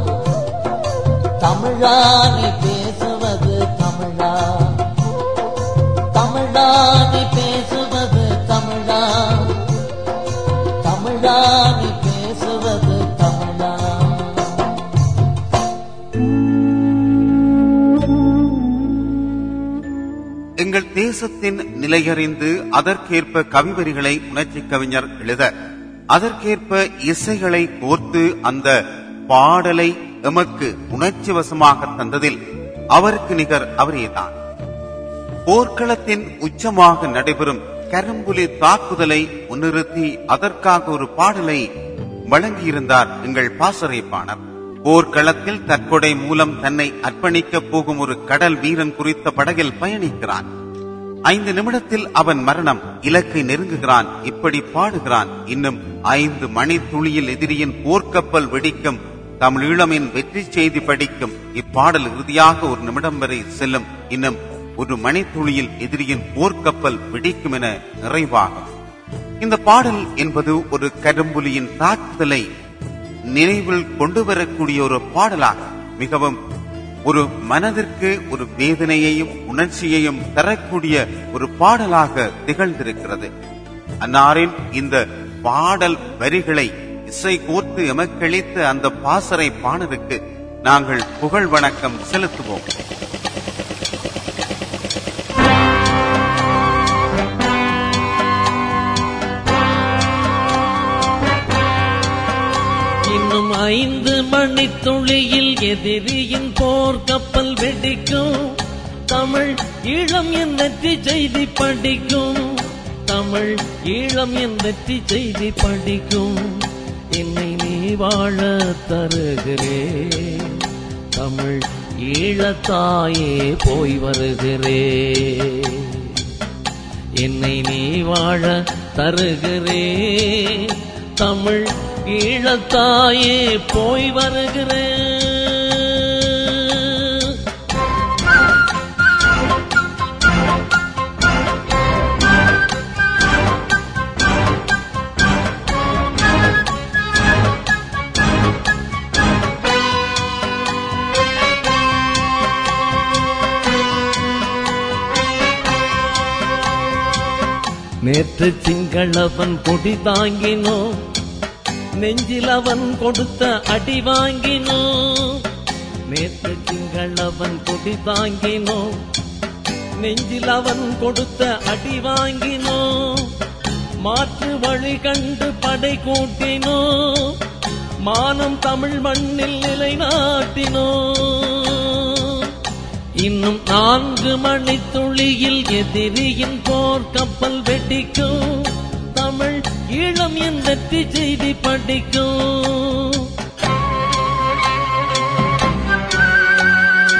தமிழா நீ பேசுவது தமிழா தமிழா நீ பேசுவது தமிழா தமிழா நீ பேசுவது தமிழா எங்கள் தேசத்தின் நிலையறிந்து அதற்கேற்ப கவிவரிகளை உணர்ச்சி கவிஞர் எழுத அதற்கேற்ப இசைகளை கோர்த்து அந்த பாடலை எமக்கு உணர்ச்சி வசமாக தந்ததில் அவருக்கு நிகர் அவரேதான் போர்க்களத்தின் உச்சமாக நடைபெறும் கரும்புலி தாக்குதலை முன்னிறுத்தி அதற்காக ஒரு பாடலை வழங்கியிருந்தார் எங்கள் பாசறைப்பாணர் போர்க்களத்தில் தற்கொடை மூலம் தன்னை அர்ப்பணிக்கப் போகும் ஒரு கடல் வீரன் குறித்த படகில் பயணிக்கிறான் ஐந்து நிமிடத்தில் அவன் மரணம் இலக்கை நெருங்குகிறான் இப்படி பாடுகிறான் இன்னும் ஐந்து மணி துளியில் எதிரியின் போர்க்கப்பல் வெடிக்கும் தமிழீழமின் வெற்றி செய்தி படிக்கும் இப்பாடல் இறுதியாக ஒரு நிமிடம் வரை செல்லும் இன்னும் ஒரு மணித்துளியில் எதிரியின் போர்க்கப்பல் வெடிக்கும் என நிறைவாகும் இந்த பாடல் என்பது ஒரு கரும்புலியின் தாக்குதலை நினைவில் கொண்டு வரக்கூடிய ஒரு பாடலாக மிகவும் ஒரு மனதிற்கு ஒரு வேதனையையும் உணர்ச்சியையும் தரக்கூடிய ஒரு பாடலாக திகழ்ந்திருக்கிறது அன்னாரின் இந்த பாடல் வரிகளை இசை கோர்த்து எமக்களித்த அந்த பாசறை பாணருக்கு நாங்கள் புகழ் வணக்கம் செலுத்துவோம் இன்னும் ஐந்து மணி துளியில் எதிரியின் போர் கப்பல் வெடிக்கும் தமிழ் ஈழம் என் நெற்றி செய்தி படிக்கும் தமிழ் ஈழம் என் நெற்றி செய்தி படிக்கும் என்னை நீ வாழ தருகிறேன் தமிழ் ஈழத்தாயே போய் வருகிறேன் என்னை நீ வாழ தருகிறேன் தமிழ் ஈழத்தாயே போய் வருகிறேன் நேற்று திங்களவன் கொடி தாங்கினோ நெஞ்சில் அவன் கொடுத்த அடி வாங்கினோ நேற்று திங்களவன் கொடி தாங்கினோ நெஞ்சில் அவன் கொடுத்த அடி வாங்கினோ மாற்று வழி கண்டு படை கூட்டினோ மானம் தமிழ் மண்ணில் நிலைநாட்டினோ இன்னும் நான்கு மணி துளியில் எதிரியின் போர் கப்பல் வெடிக்கும் தமிழ் ஈழம் என் வெற்றி செய்தி படிக்கும்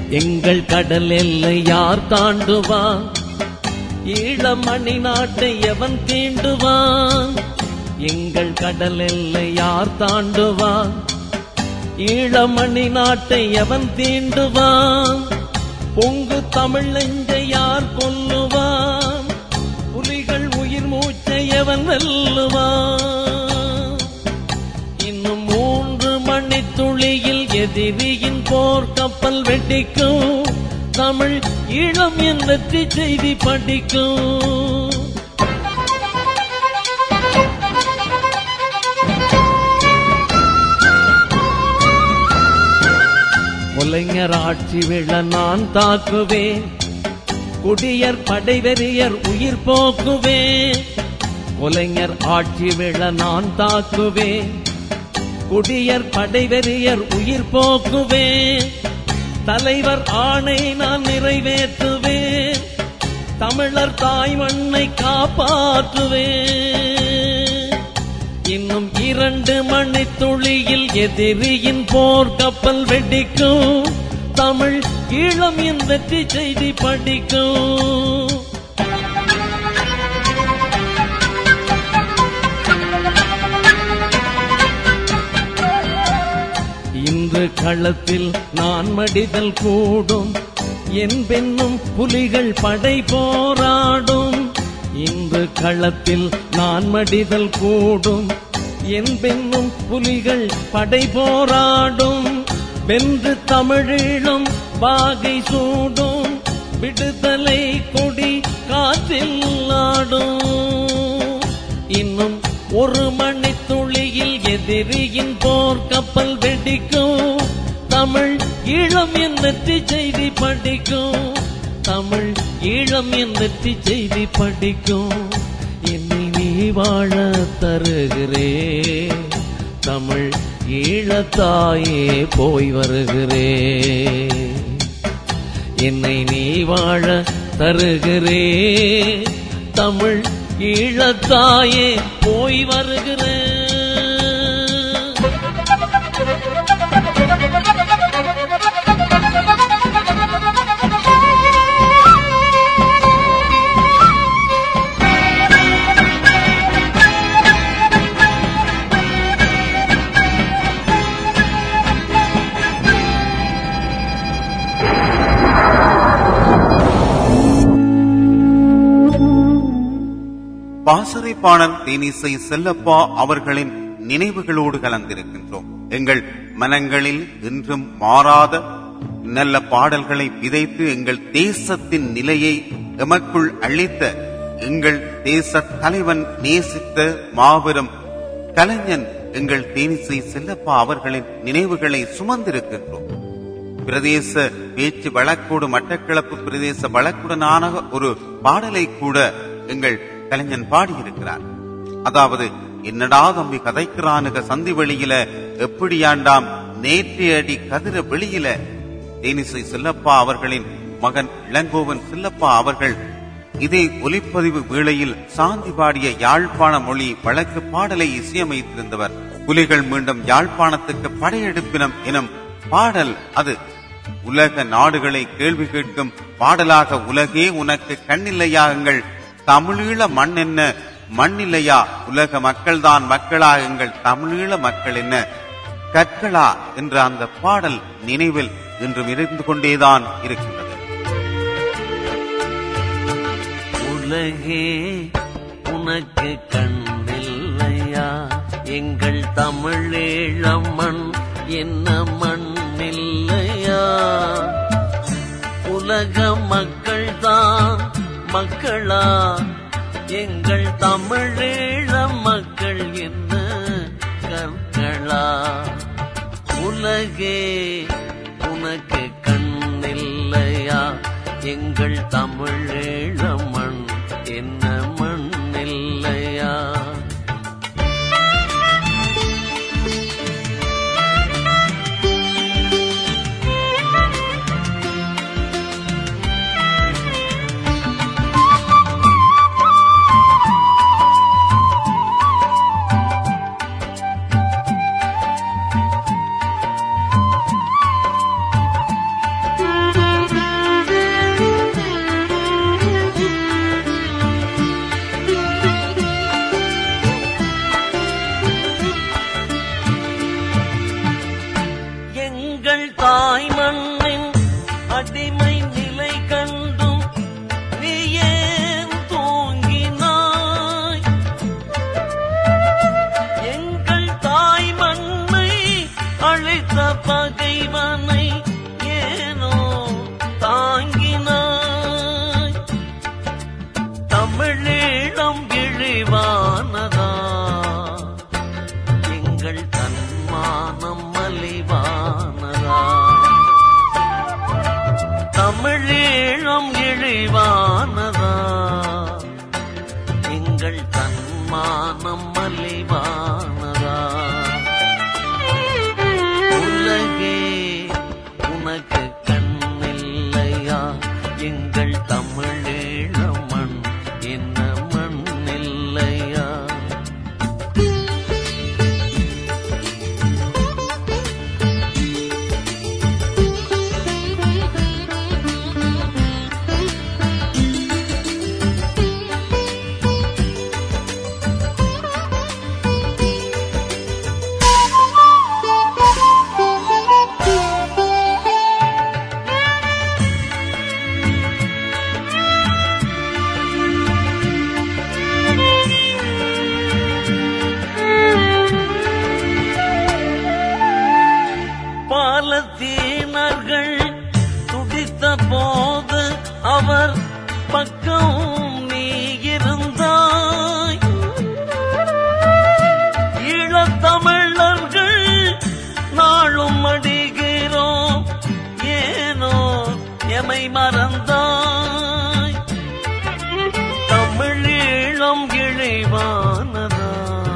எங்கள் கடல் எல்லை யார் தாண்டுவான் ஈழமணி நாட்டை எவன் தீண்டுவான் எங்கள் கடல் எல்லை யார் தாண்டுவான் ஈழமணி நாட்டை எவன் தீண்டுவான் பொங்கு தமிழ் நெஞ்சை யார் கொல்லுவான் புலிகள் உயிர் மூச்சை எவன் வெல்லுவான் இன்னும் மூன்று மணி துளியில் எதிரியின் போர் கப்பல் வெடிக்கும் தமிழ் ஈழம் என் வெற்றி செய்தி படிக்கும் கொலைஞர் ஆட்சி விழ நான் தாக்குவேன் குடியர் படைவெறியர் உயிர் போக்குவேன் கொலைஞர் ஆட்சி விழ நான் தாக்குவேன் குடியர் படைவெறியர் உயிர் போக்குவேன் தலைவர் ஆணை நான் நிறைவேற்றுவேன் தமிழர் தாய் மண்ணை காப்பாற்றுவேன் இன்னும் இரண்டு மணி துளியில் எதிரியின் போர் கப்பல் வெடிக்கும் தமிழ் ஈழம் என் வெற்றி செய்தி படிக்கும் இன்று களத்தில் நான் மடிதல் கூடும் என் பெண்ணும் புலிகள் படை போராடும் இன்று களத்தில் நான் மடிதல் கூடும் என் பெண்ணும் புலிகள் படை போராடும் வென்று தமிழீழம் பாகை சூடும் விடுதலை கொடி காற்றில் ஆடும் இன்னும் ஒரு மணி துளியில் எதிரியின் போர் கப்பல் வெடிக்கும் தமிழ் ஈழம் என் வெற்றி செய்தி படிக்கும் தமிழ் ஈழம் என் வெற்றி செய்தி படிக்கும் என்னை நீ வாழ தருகிறே தமிழ் ஈழத்தாயே போய் வருகிறே என்னை நீ வாழ தருகிறே தமிழ் ஈழத்தாயே போய் வருகிறேன் பாசறைப்பாணன் தேனிசை செல்லப்பா அவர்களின் நினைவுகளோடு கலந்திருக்கின்றோம் எங்கள் மனங்களில் இன்றும் மாறாத நல்ல பாடல்களை விதைத்து எங்கள் தேசத்தின் நிலையை எமக்குள் அளித்த எங்கள் தேச தலைவன் நேசித்த மாபெரும் கலைஞன் எங்கள் தேனிசை செல்லப்பா அவர்களின் நினைவுகளை சுமந்திருக்கின்றோம் பிரதேச பேச்சு வழக்கோடு மட்டக்களப்பு பிரதேச வழக்குடனான ஒரு பாடலை கூட எங்கள் கலைஞன் பாடியிருக்கிறார் அதாவது என்னடா தம்பி கதைக்கிறானுக சந்தி வெளியில எப்படியாண்டாம் நேற்றையடி கதிர வெளியில தேனிசை செல்லப்பா அவர்களின் மகன் இளங்கோவன் செல்லப்பா அவர்கள் இதே ஒலிப்பதிவு வேளையில் சாந்தி பாடிய யாழ்ப்பாண மொழி வழக்கு பாடலை இசையமைத்திருந்தவர் புலிகள் மீண்டும் யாழ்ப்பாணத்துக்கு படையெடுப்பினம் எனும் பாடல் அது உலக நாடுகளை கேள்வி கேட்கும் பாடலாக உலகே உனக்கு கண்ணில்லையா எங்கள் தமிழீழ மண் என்ன மண் இல்லையா உலக மக்கள்தான் மக்களா எங்கள் தமிழீழ மக்கள் என்ன கற்களா என்ற அந்த பாடல் நினைவில் இன்றும் இருந்து கொண்டேதான் இருக்கின்றது உலகே உனக்கு கண்ணில்லையா எங்கள் தமிழீழ மண் என்ன மண் இல்லையா உலக மக்கள் தான் மக்களா எங்கள் தமிழீழ மக்கள் என்ன கற்களா உலகே உனக்கு கண்ணில்லையா எங்கள் தமிழீழ மண் என்ன மண் இல்லையா Thank you. மலிவானதா உலகே உனக்கு கண்ணில்லையா எங்கள் தமிழீழ மண் என்ன மண் இல்லையா பாலத்தீனர்கள் துடித்த போது அவர் பக்கம் நீ இருந்தாய் ஈழத்தமிழர்கள் நாளும் அடிகிறோம் ஏனோ எமை மறந்தாய் தமிழீழம் இழைவானதா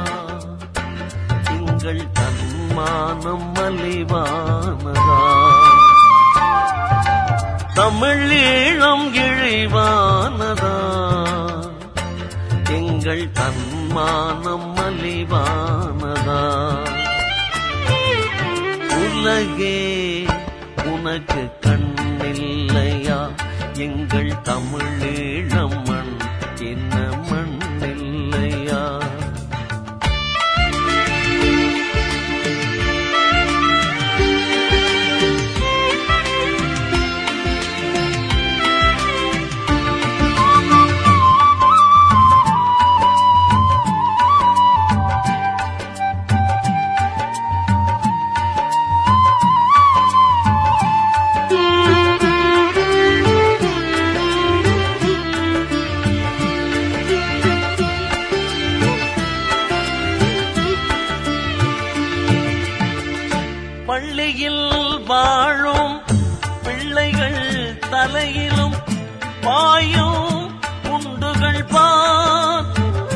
திங்கள் தன்மானம் மலிவானதா தமிழீழம் இழிவானதா எங்கள் தன்மானம் மலிவானதா உலகே உனக்கு கண்ணில்லையா எங்கள் தமிழீழம் மண் என்ன மண் இல்லையா பள்ளியில் வாழும் பிள்ளைகள் தலையிலும் பாயும் குண்டுகள் பார்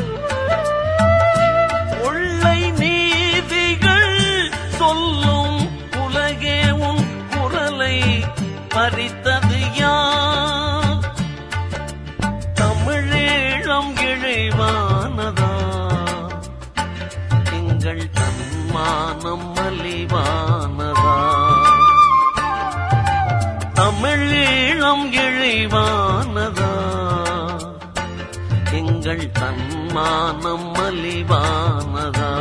கொள்ளை நீதிகள் சொல்லும் உலகே உன் குரலை பறித்தது யார் தமிழீழம் இழைவானதா எங்கள் தன்மானம் மலிவானதா தமிழீழம் இழிவானதா எங்கள் தன்மானம் மலிவானதா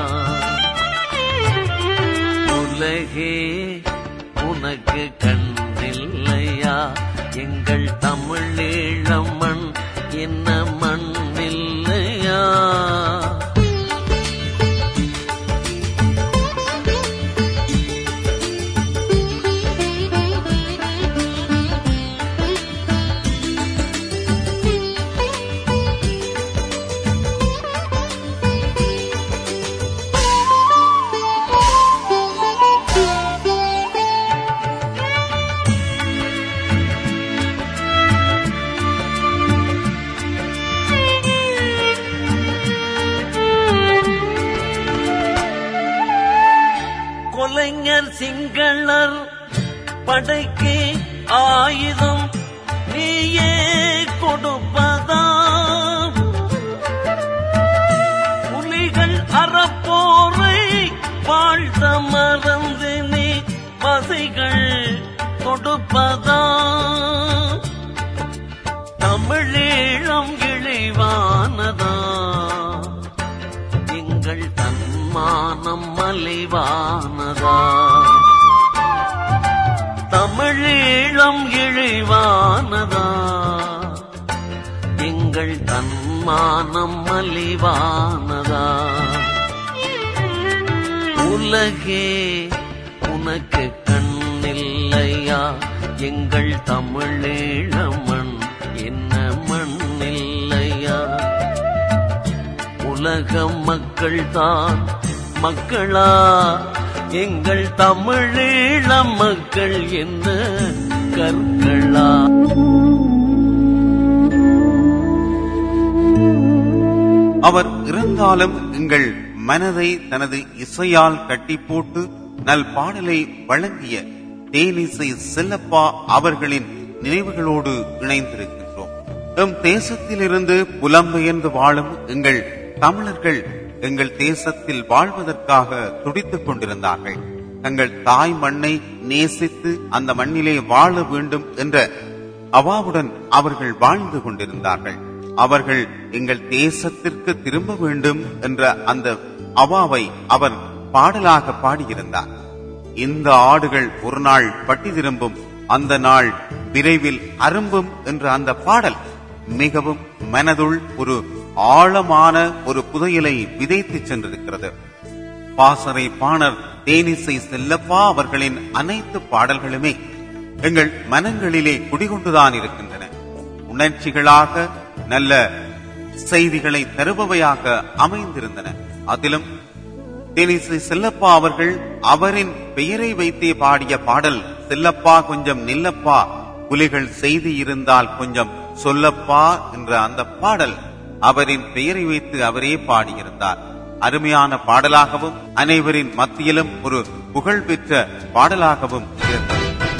உலகே உனக்கு கண்ணில்லையா எங்கள் தமிழீழம் மண் என்ன மண் இல்லையா கொலைஞர் சிங்களர் படைக்கு ஆயுதம் நீயே கொடுப்பதா புலிகள் அறப்போரை வாழ்த்த மறந்து நீ பசைகள் கொடுப்பதா தமிழீழம் இழிவானதா எங்கள் தன்மானம் மலிவானதா தமிழீழம் இழிவானதா எங்கள் தன்மானம் மலிவானதா உலகே உனக்கு கண்ணில்லையா எங்கள் தமிழீழ மண் என்ன மண் இல்லையா உலக மக்கள் தான் மக்களா எங்கள் தமிழீழ மக்கள் என்ன கற்களா அவர் இறந்தாலும் எங்கள் மனதை தனது இசையால் கட்டி போட்டு நல் பாடலை வழங்கிய தேனிசை செல்லப்பா அவர்களின் நினைவுகளோடு இணைந்திருக்கின்றோம் எம் தேசத்திலிருந்து புலம்பெயர்ந்து வாழும் எங்கள் தமிழர்கள் எங்கள் தேசத்தில் வாழ்வதற்காக துடித்துக் கொண்டிருந்தார்கள் தங்கள் தாய் மண்ணை நேசித்து அந்த மண்ணிலே வாழ வேண்டும் என்ற அவாவுடன் அவர்கள் வாழ்ந்து கொண்டிருந்தார்கள் அவர்கள் எங்கள் தேசத்திற்கு திரும்ப வேண்டும் என்ற அந்த அவாவை அவர் பாடலாக பாடியிருந்தார் இந்த ஆடுகள் ஒரு நாள் பட்டி திரும்பும் அந்த நாள் விரைவில் அரும்பும் என்ற அந்த பாடல் மிகவும் மனதுள் ஒரு ஆழமான ஒரு புதையலை விதைத்து சென்றிருக்கிறது பாசறை பாணர் தேனிசை செல்லப்பா அவர்களின் அனைத்து பாடல்களுமே எங்கள் மனங்களிலே குடிகொண்டுதான் இருக்கின்றன உணர்ச்சிகளாக நல்ல செய்திகளை தருபவையாக அமைந்திருந்தன அதிலும் தேனிசை செல்லப்பா அவர்கள் அவரின் பெயரை வைத்தே பாடிய பாடல் செல்லப்பா கொஞ்சம் நில்லப்பா புலிகள் செய்தி இருந்தால் கொஞ்சம் சொல்லப்பா என்ற அந்த பாடல் அவரின் பெயரை வைத்து அவரே பாடியிருந்தார் அருமையான பாடலாகவும் அனைவரின் மத்தியிலும் ஒரு புகழ்பெற்ற பாடலாகவும் இருந்தது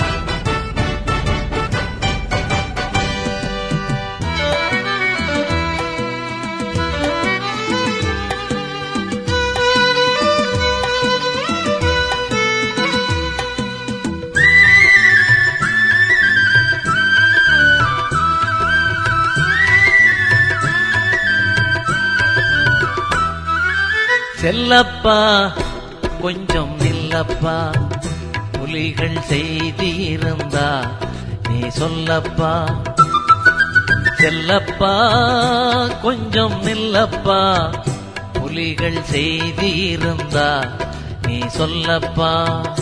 செல்லப்பா கொஞ்சம் நில்லப்பா புலிகள் செய்தி இருந்தா நீ சொல்லப்பா செல்லப்பா கொஞ்சம் நில்லப்பா புலிகள் செய்தி இருந்தா நீ சொல்லப்பா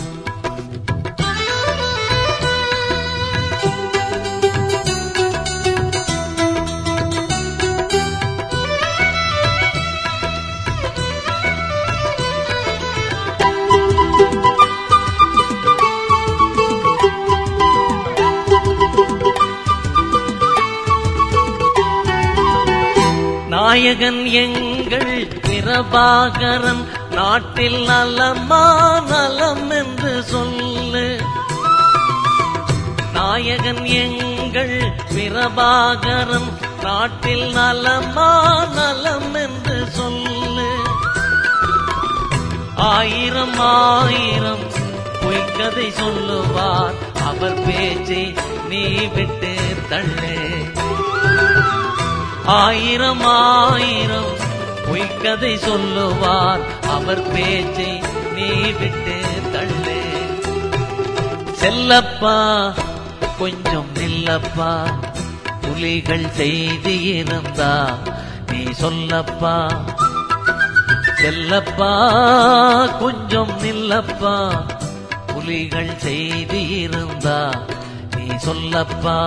நாயகன் எங்கள் பிரபாகரன் நாட்டில் நலமா நலம் என்று சொல்லு நாயகன் எங்கள் பிரபாகரன் நாட்டில் நலமா நலம் என்று சொல்லு ஆயிரம் ஆயிரம் பொய்க்கதை சொல்லுவார் அவர் பேச்சை நீ விட்டு தள்ளு ஆயிரம் ஆயிரம் பொய்க்கதை சொல்லுவார் அவர் பேச்சை நீ விட்டு தள்ளு செல்லப்பா கொஞ்சம் நில்லப்பா புலிகள் செய்தி இருந்தா நீ சொல்லப்பா செல்லப்பா கொஞ்சம் நில்லப்பா புலிகள் செய்தி இருந்தா நீ சொல்லப்பா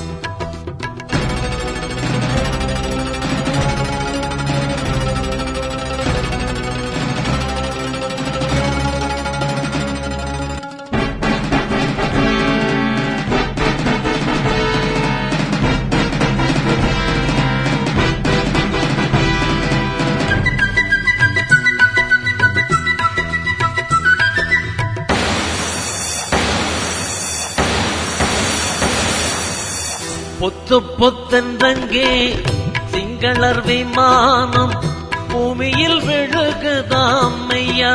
பொத்து பொத்தென்றங்கே சிங்களர் விமானம் பூமியில் விழுகுதாம் ஐயா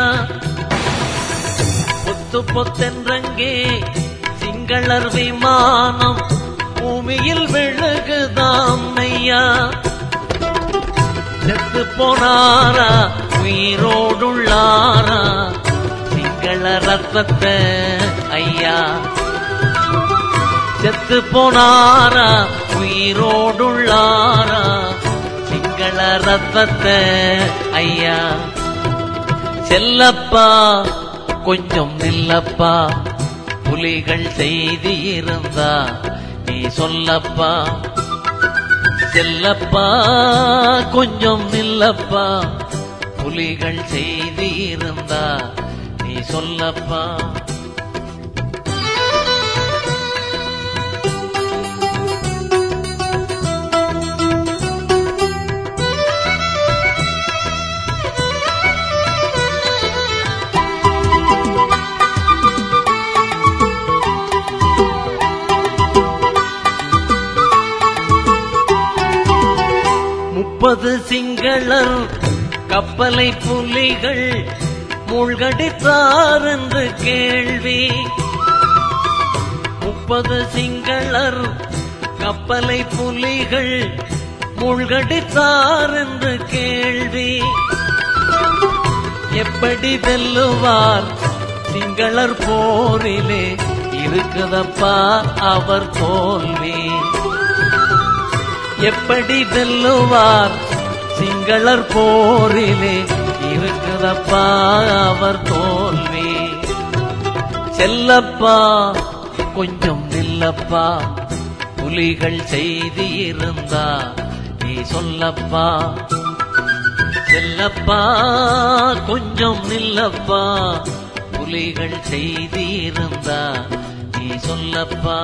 பொத்து பொத்தென்றங்கே சிங்களர் விமானம் பூமியில் விழுகுதாம் ஐயா செத்து போனாரா உயிரோடுள்ளாரா சிங்கள ரத்தத்தை ஐயா செத்து போனாரா உயிரோடுள்ளாரா சிங்கள ரத்தத்தை ஐயா செல்லப்பா கொஞ்சம் நில்லப்பா புலிகள் செய்தி இருந்தா நீ சொல்லப்பா செல்லப்பா கொஞ்சம் நில்லப்பா புலிகள் செய்தி இருந்தா நீ சொல்லப்பா முப்பது சிங்களர் கப்பலை புலிகள் மூழ்கடித்தார் என்று கேள்வி முப்பது சிங்களர் கப்பலை புலிகள் மூழ்கடித்தார் என்று கேள்வி எப்படி வெல்லுவார் சிங்களர் போரிலே இருக்குதப்பா அவர் தோல்வி எப்படி வெல்லுவார் சிங்களர் போரிலே இருக்குதப்பா அவர் தோல்வி செல்லப்பா கொஞ்சம் நில்லப்பா புலிகள் செய்தி இருந்தா நீ சொல்லப்பா செல்லப்பா கொஞ்சம் நில்லப்பா புலிகள் செய்தி இருந்தா நீ சொல்லப்பா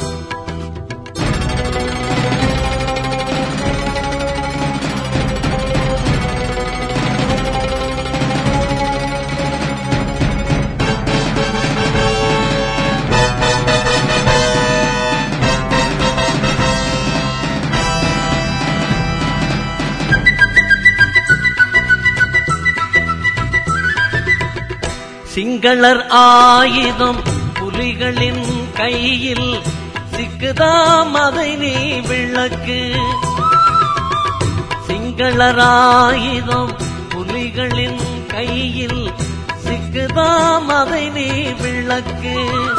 சிங்களர் ஆயுதம் புலிகளின் கையில் சிக்குதாம் அதை நீ விளக்கு சிங்களர் ஆயுதம் புலிகளின் கையில் சிக்குதாம் அதை நீ விளக்கு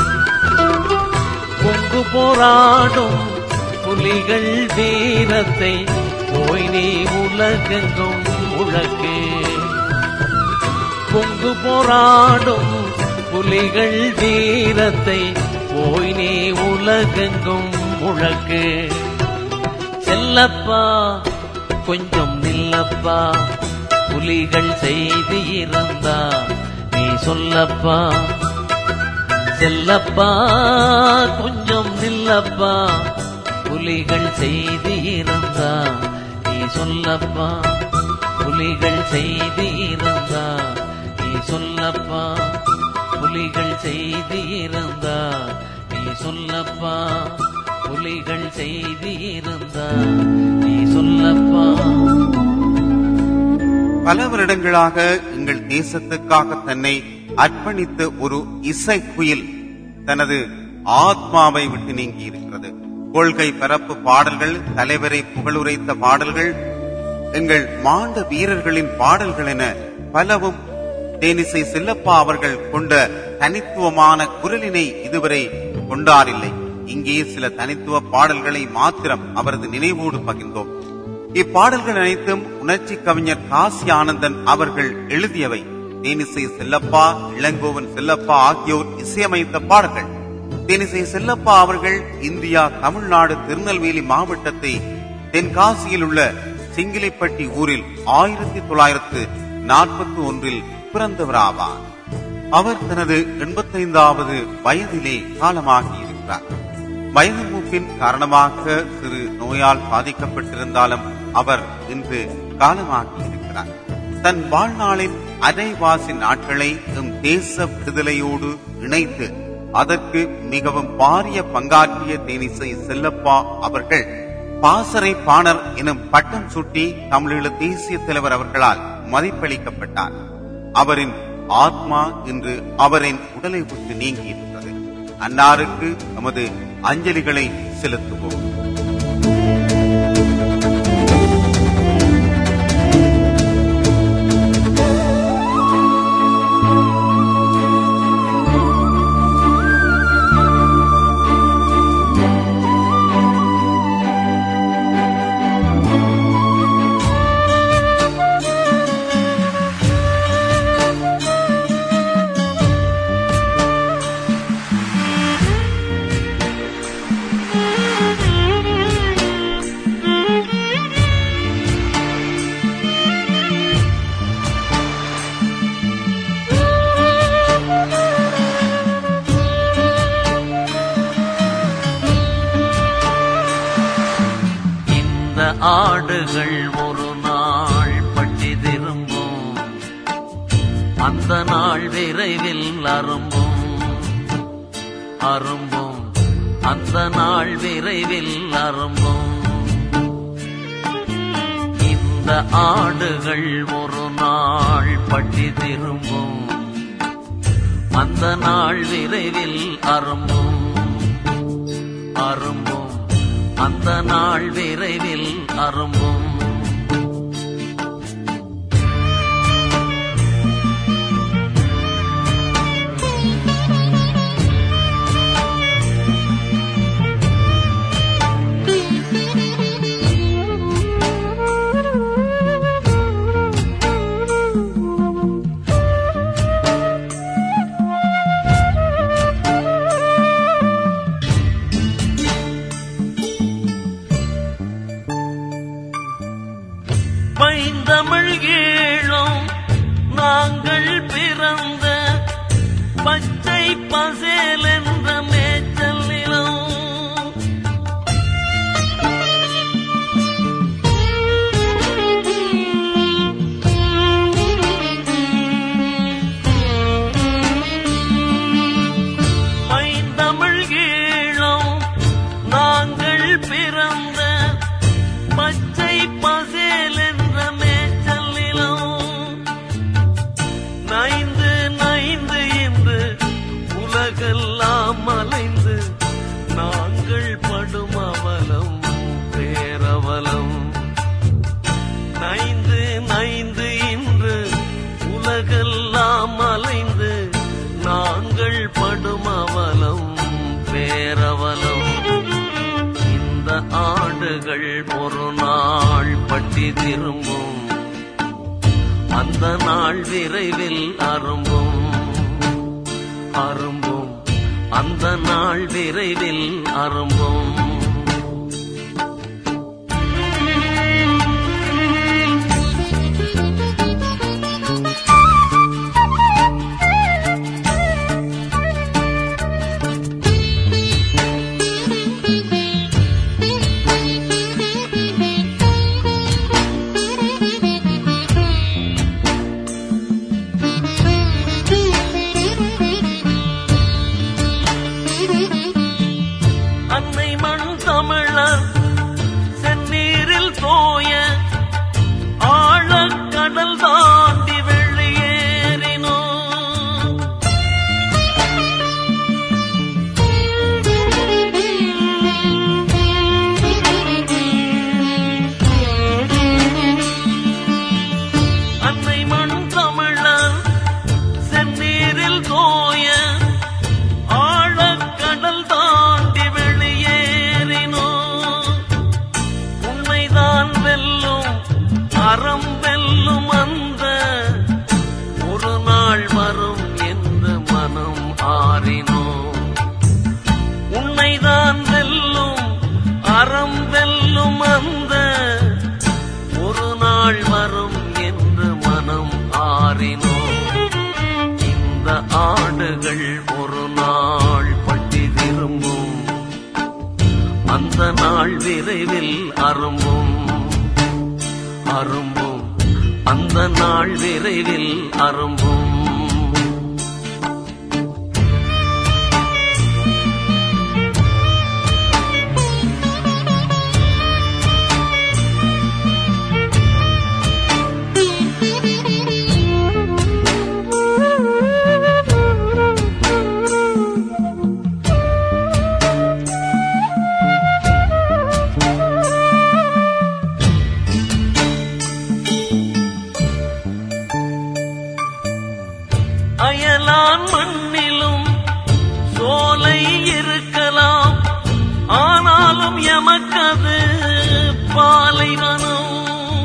பொங்கு போராடும் புலிகள் வீரத்தை போய் நீ உலகெங்கும் முழக்கு பொங்கு போராடும் புலிகள் வீரத்தை போய் நீ உலகெங்கும் முழக்கு செல்லப்பா கொஞ்சம் நில்லப்பா புலிகள் செய்தி இருந்தா நீ சொல்லப்பா செல்லப்பா கொஞ்சம் நில்லப்பா புலிகள் செய்தி இருந்தா நீ சொல்லப்பா புலிகள் செய்தி இருந்தா நீ சொல்லப்பா புலிகள் செய்தி இருந்தா நீ சொல்லப்பா புலிகள் செய்தி இருந்தா நீ சொல்லப்பா பல வருடங்களாக எங்கள் தேசத்துக்காக தன்னை அர்ப்பணித்த ஒரு இசைக்குயில் தனது ஆத்மாவை விட்டு நீங்கி இருக்கிறது கொள்கை பரப்பு பாடல்கள் தலைவரை புகழுரைத்த பாடல்கள் எங்கள் மாண்ட வீரர்களின் பாடல்கள் என பலவும் தேனிசை செல்லப்பா அவர்கள் கொண்ட தனித்துவமான குரலினை இதுவரை கொண்டாரில்லை இங்கே சில தனித்துவ பாடல்களை மாத்திரம் அவரது நினைவோடு பகிர்ந்தோம் இப்பாடல்கள் அனைத்தும் உணர்ச்சி கவிஞர் காசி ஆனந்தன் அவர்கள் எழுதியவை தேனிசை செல்லப்பா இளங்கோவன் செல்லப்பா ஆகியோர் இசையமைத்த பாடல்கள் தேனிசை செல்லப்பா அவர்கள் இந்தியா தமிழ்நாடு திருநெல்வேலி மாவட்டத்தை தென்காசியில் உள்ள சிங்கிலிப்பட்டி ஊரில் ஆயிரத்தி தொள்ளாயிரத்து நாற்பத்தி ஒன்றில் பிறந்தவராவார் அவர் தனது எண்பத்தைந்தாவது வயதிலே காலமாகி இருக்கிறார் வயது மூப்பின் காரணமாக சிறு நோயால் பாதிக்கப்பட்டிருந்தாலும் அவர் இன்று காலமாகி இருக்கிறார் தன் வாழ்நாளின் அரைவாசி நாட்களை எம் தேச விடுதலையோடு இணைத்து அதற்கு மிகவும் பாரிய பங்காற்றிய தேனிசை செல்லப்பா அவர்கள் பாசறை பாணர் எனும் பட்டம் சூட்டி தமிழீழ தேசிய தலைவர் அவர்களால் மதிப்பளிக்கப்பட்டார் அவரின் ஆத்மா இன்று அவரின் உடலை விட்டு நீங்கி இருக்கிறது அன்னாருக்கு நமது அஞ்சலிகளை செலுத்துவோம் இந்த ஆடுகள் ஒரு நாள் பட்டி திரும்பும் அந்த நாள் விரைவில் அரும்பும் அரும்பும் அந்த நாள் விரைவில் அரும்பும் இந்த இந்த ஆடுகள் ஒரு நாள் பட்டி திரும்பும் அந்த நாள் விரைவில் அரும்பும் அரும்பும் அந்த நாள் விரைவில் அரும்பும் பைந்தமிழ் ஈழம் நாங்கள் பிறந்த பச்சை பசேல் என்ற மேய்ச்சல் நிலம் பைந்தமிழ் ஈழம் நாங்கள் பிறந்த பச்சை பசேல் என்ற மேய்ச்சல் நிலம் நைந்து நைந்து என்று உலகெல்லாம் அலைந்து நாங்கள் படும் அவலம் பேரவலம் நைந்து நைந்து இன்று உலகெல்லாம் அலைந்து நாங்கள் படும் அவலம் பேரவலம் இந்த ஆடுகள் ஒரு நாள் பட்டி திரும்பும் அந்த நாள் விரைவில் அரும்பும் அரும்பும் அந்த நாள் விரைவில் அரும்பும் அன்னை மண் தமிழர் செந்நீரில் தோய ஆழக்கடல் தாண்டி வெளியேறினோ அன்னை மண் தமிழர் செந்நீரில் தோய ஆழக்கடல் தாண்டி வெளியேறினோ உண்மைதான் வெல்லும் அறம் வெல்லும் அந்த ஒரு நாள் வரும் என்று மனம் ஆறினோ உண்மைதான் வெல்லும் அறம் வெல்லும் அந்த ஒரு நாள் வரும் என்று மனம் ஆறினோ இந்த ஆடுகள் ஒரு நாள் பட்டி திரும்பும் அந்த நாள் விரைவில் அரும்பும் அரும்பும் அந்த நாள் விரைவில் அரும்பும் அயலான் மண்ணிலும் சோலை இருக்கலாம் ஆனாலும் எமக்கது பாலைவனம்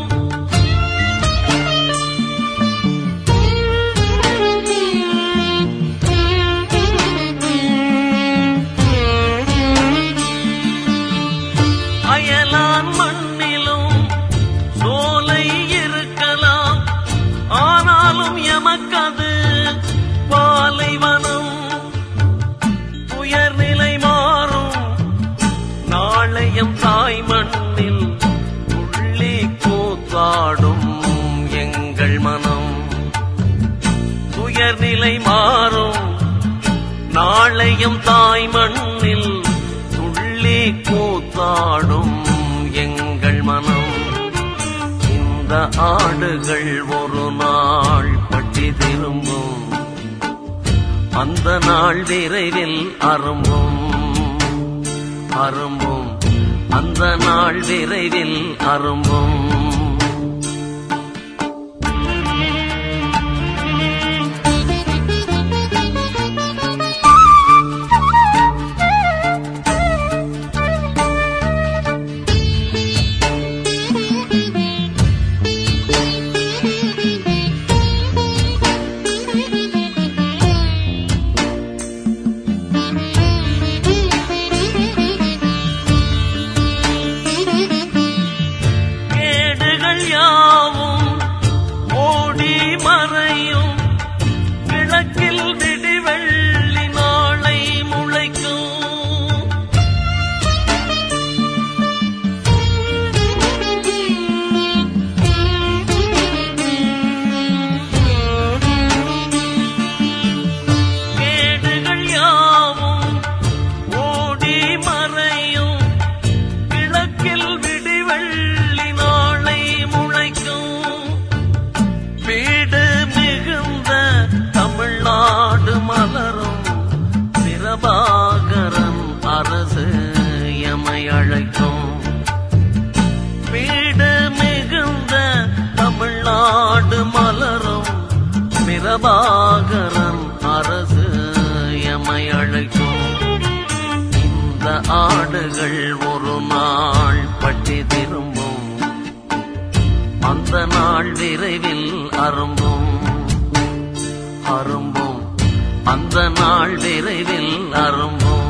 அயலான் மண்ணிலும் சோலை இருக்கலாம் ஆனாலும் எமக்கது பாலைவனம் உயர்நிலை மாறும் நாளையம் தாய் மண்ணில் உள்ளே கூத்தாடும் எங்கள் மனம் உயர்நிலை மாறும் நாளையும் தாய் மண்ணில் துள்ளி கூத்தாடும் எங்கள் மனம் இந்த இந்த ஆடுகள் ஒரு நாள் பட்டி திரும்பும் அந்த நாள் விரைவில் அரும்பும் அரும்பும் அந்த நாள் விரைவில் அரும்பும் கேடுகள் யாவும் ஓடி மறையும் கிழக்கில் திடிவெள்ளி நாளை முளைக்கும் கேடுகள் யாவும் ஓடி மறையும் கிழக்கில் விடிவெள்ளி நாளை முளைக்கும் வீடு மிகுந்த தமிழ்நாடு மலரும் பிரபாகரன் அரசு எமை அழைக்கும் வீடு மிகுந்த தமிழ்நாடு மலரும் பிரபாகரன் அரசு எமை அழைக்கும் இந்த ஆடுகள் ஒரு நாள் பட்டி திரும்பும் அந்த நாள் விரைவில் அரும்பும் அரும்பும் அந்த நாள் விரைவில் அரும்பும்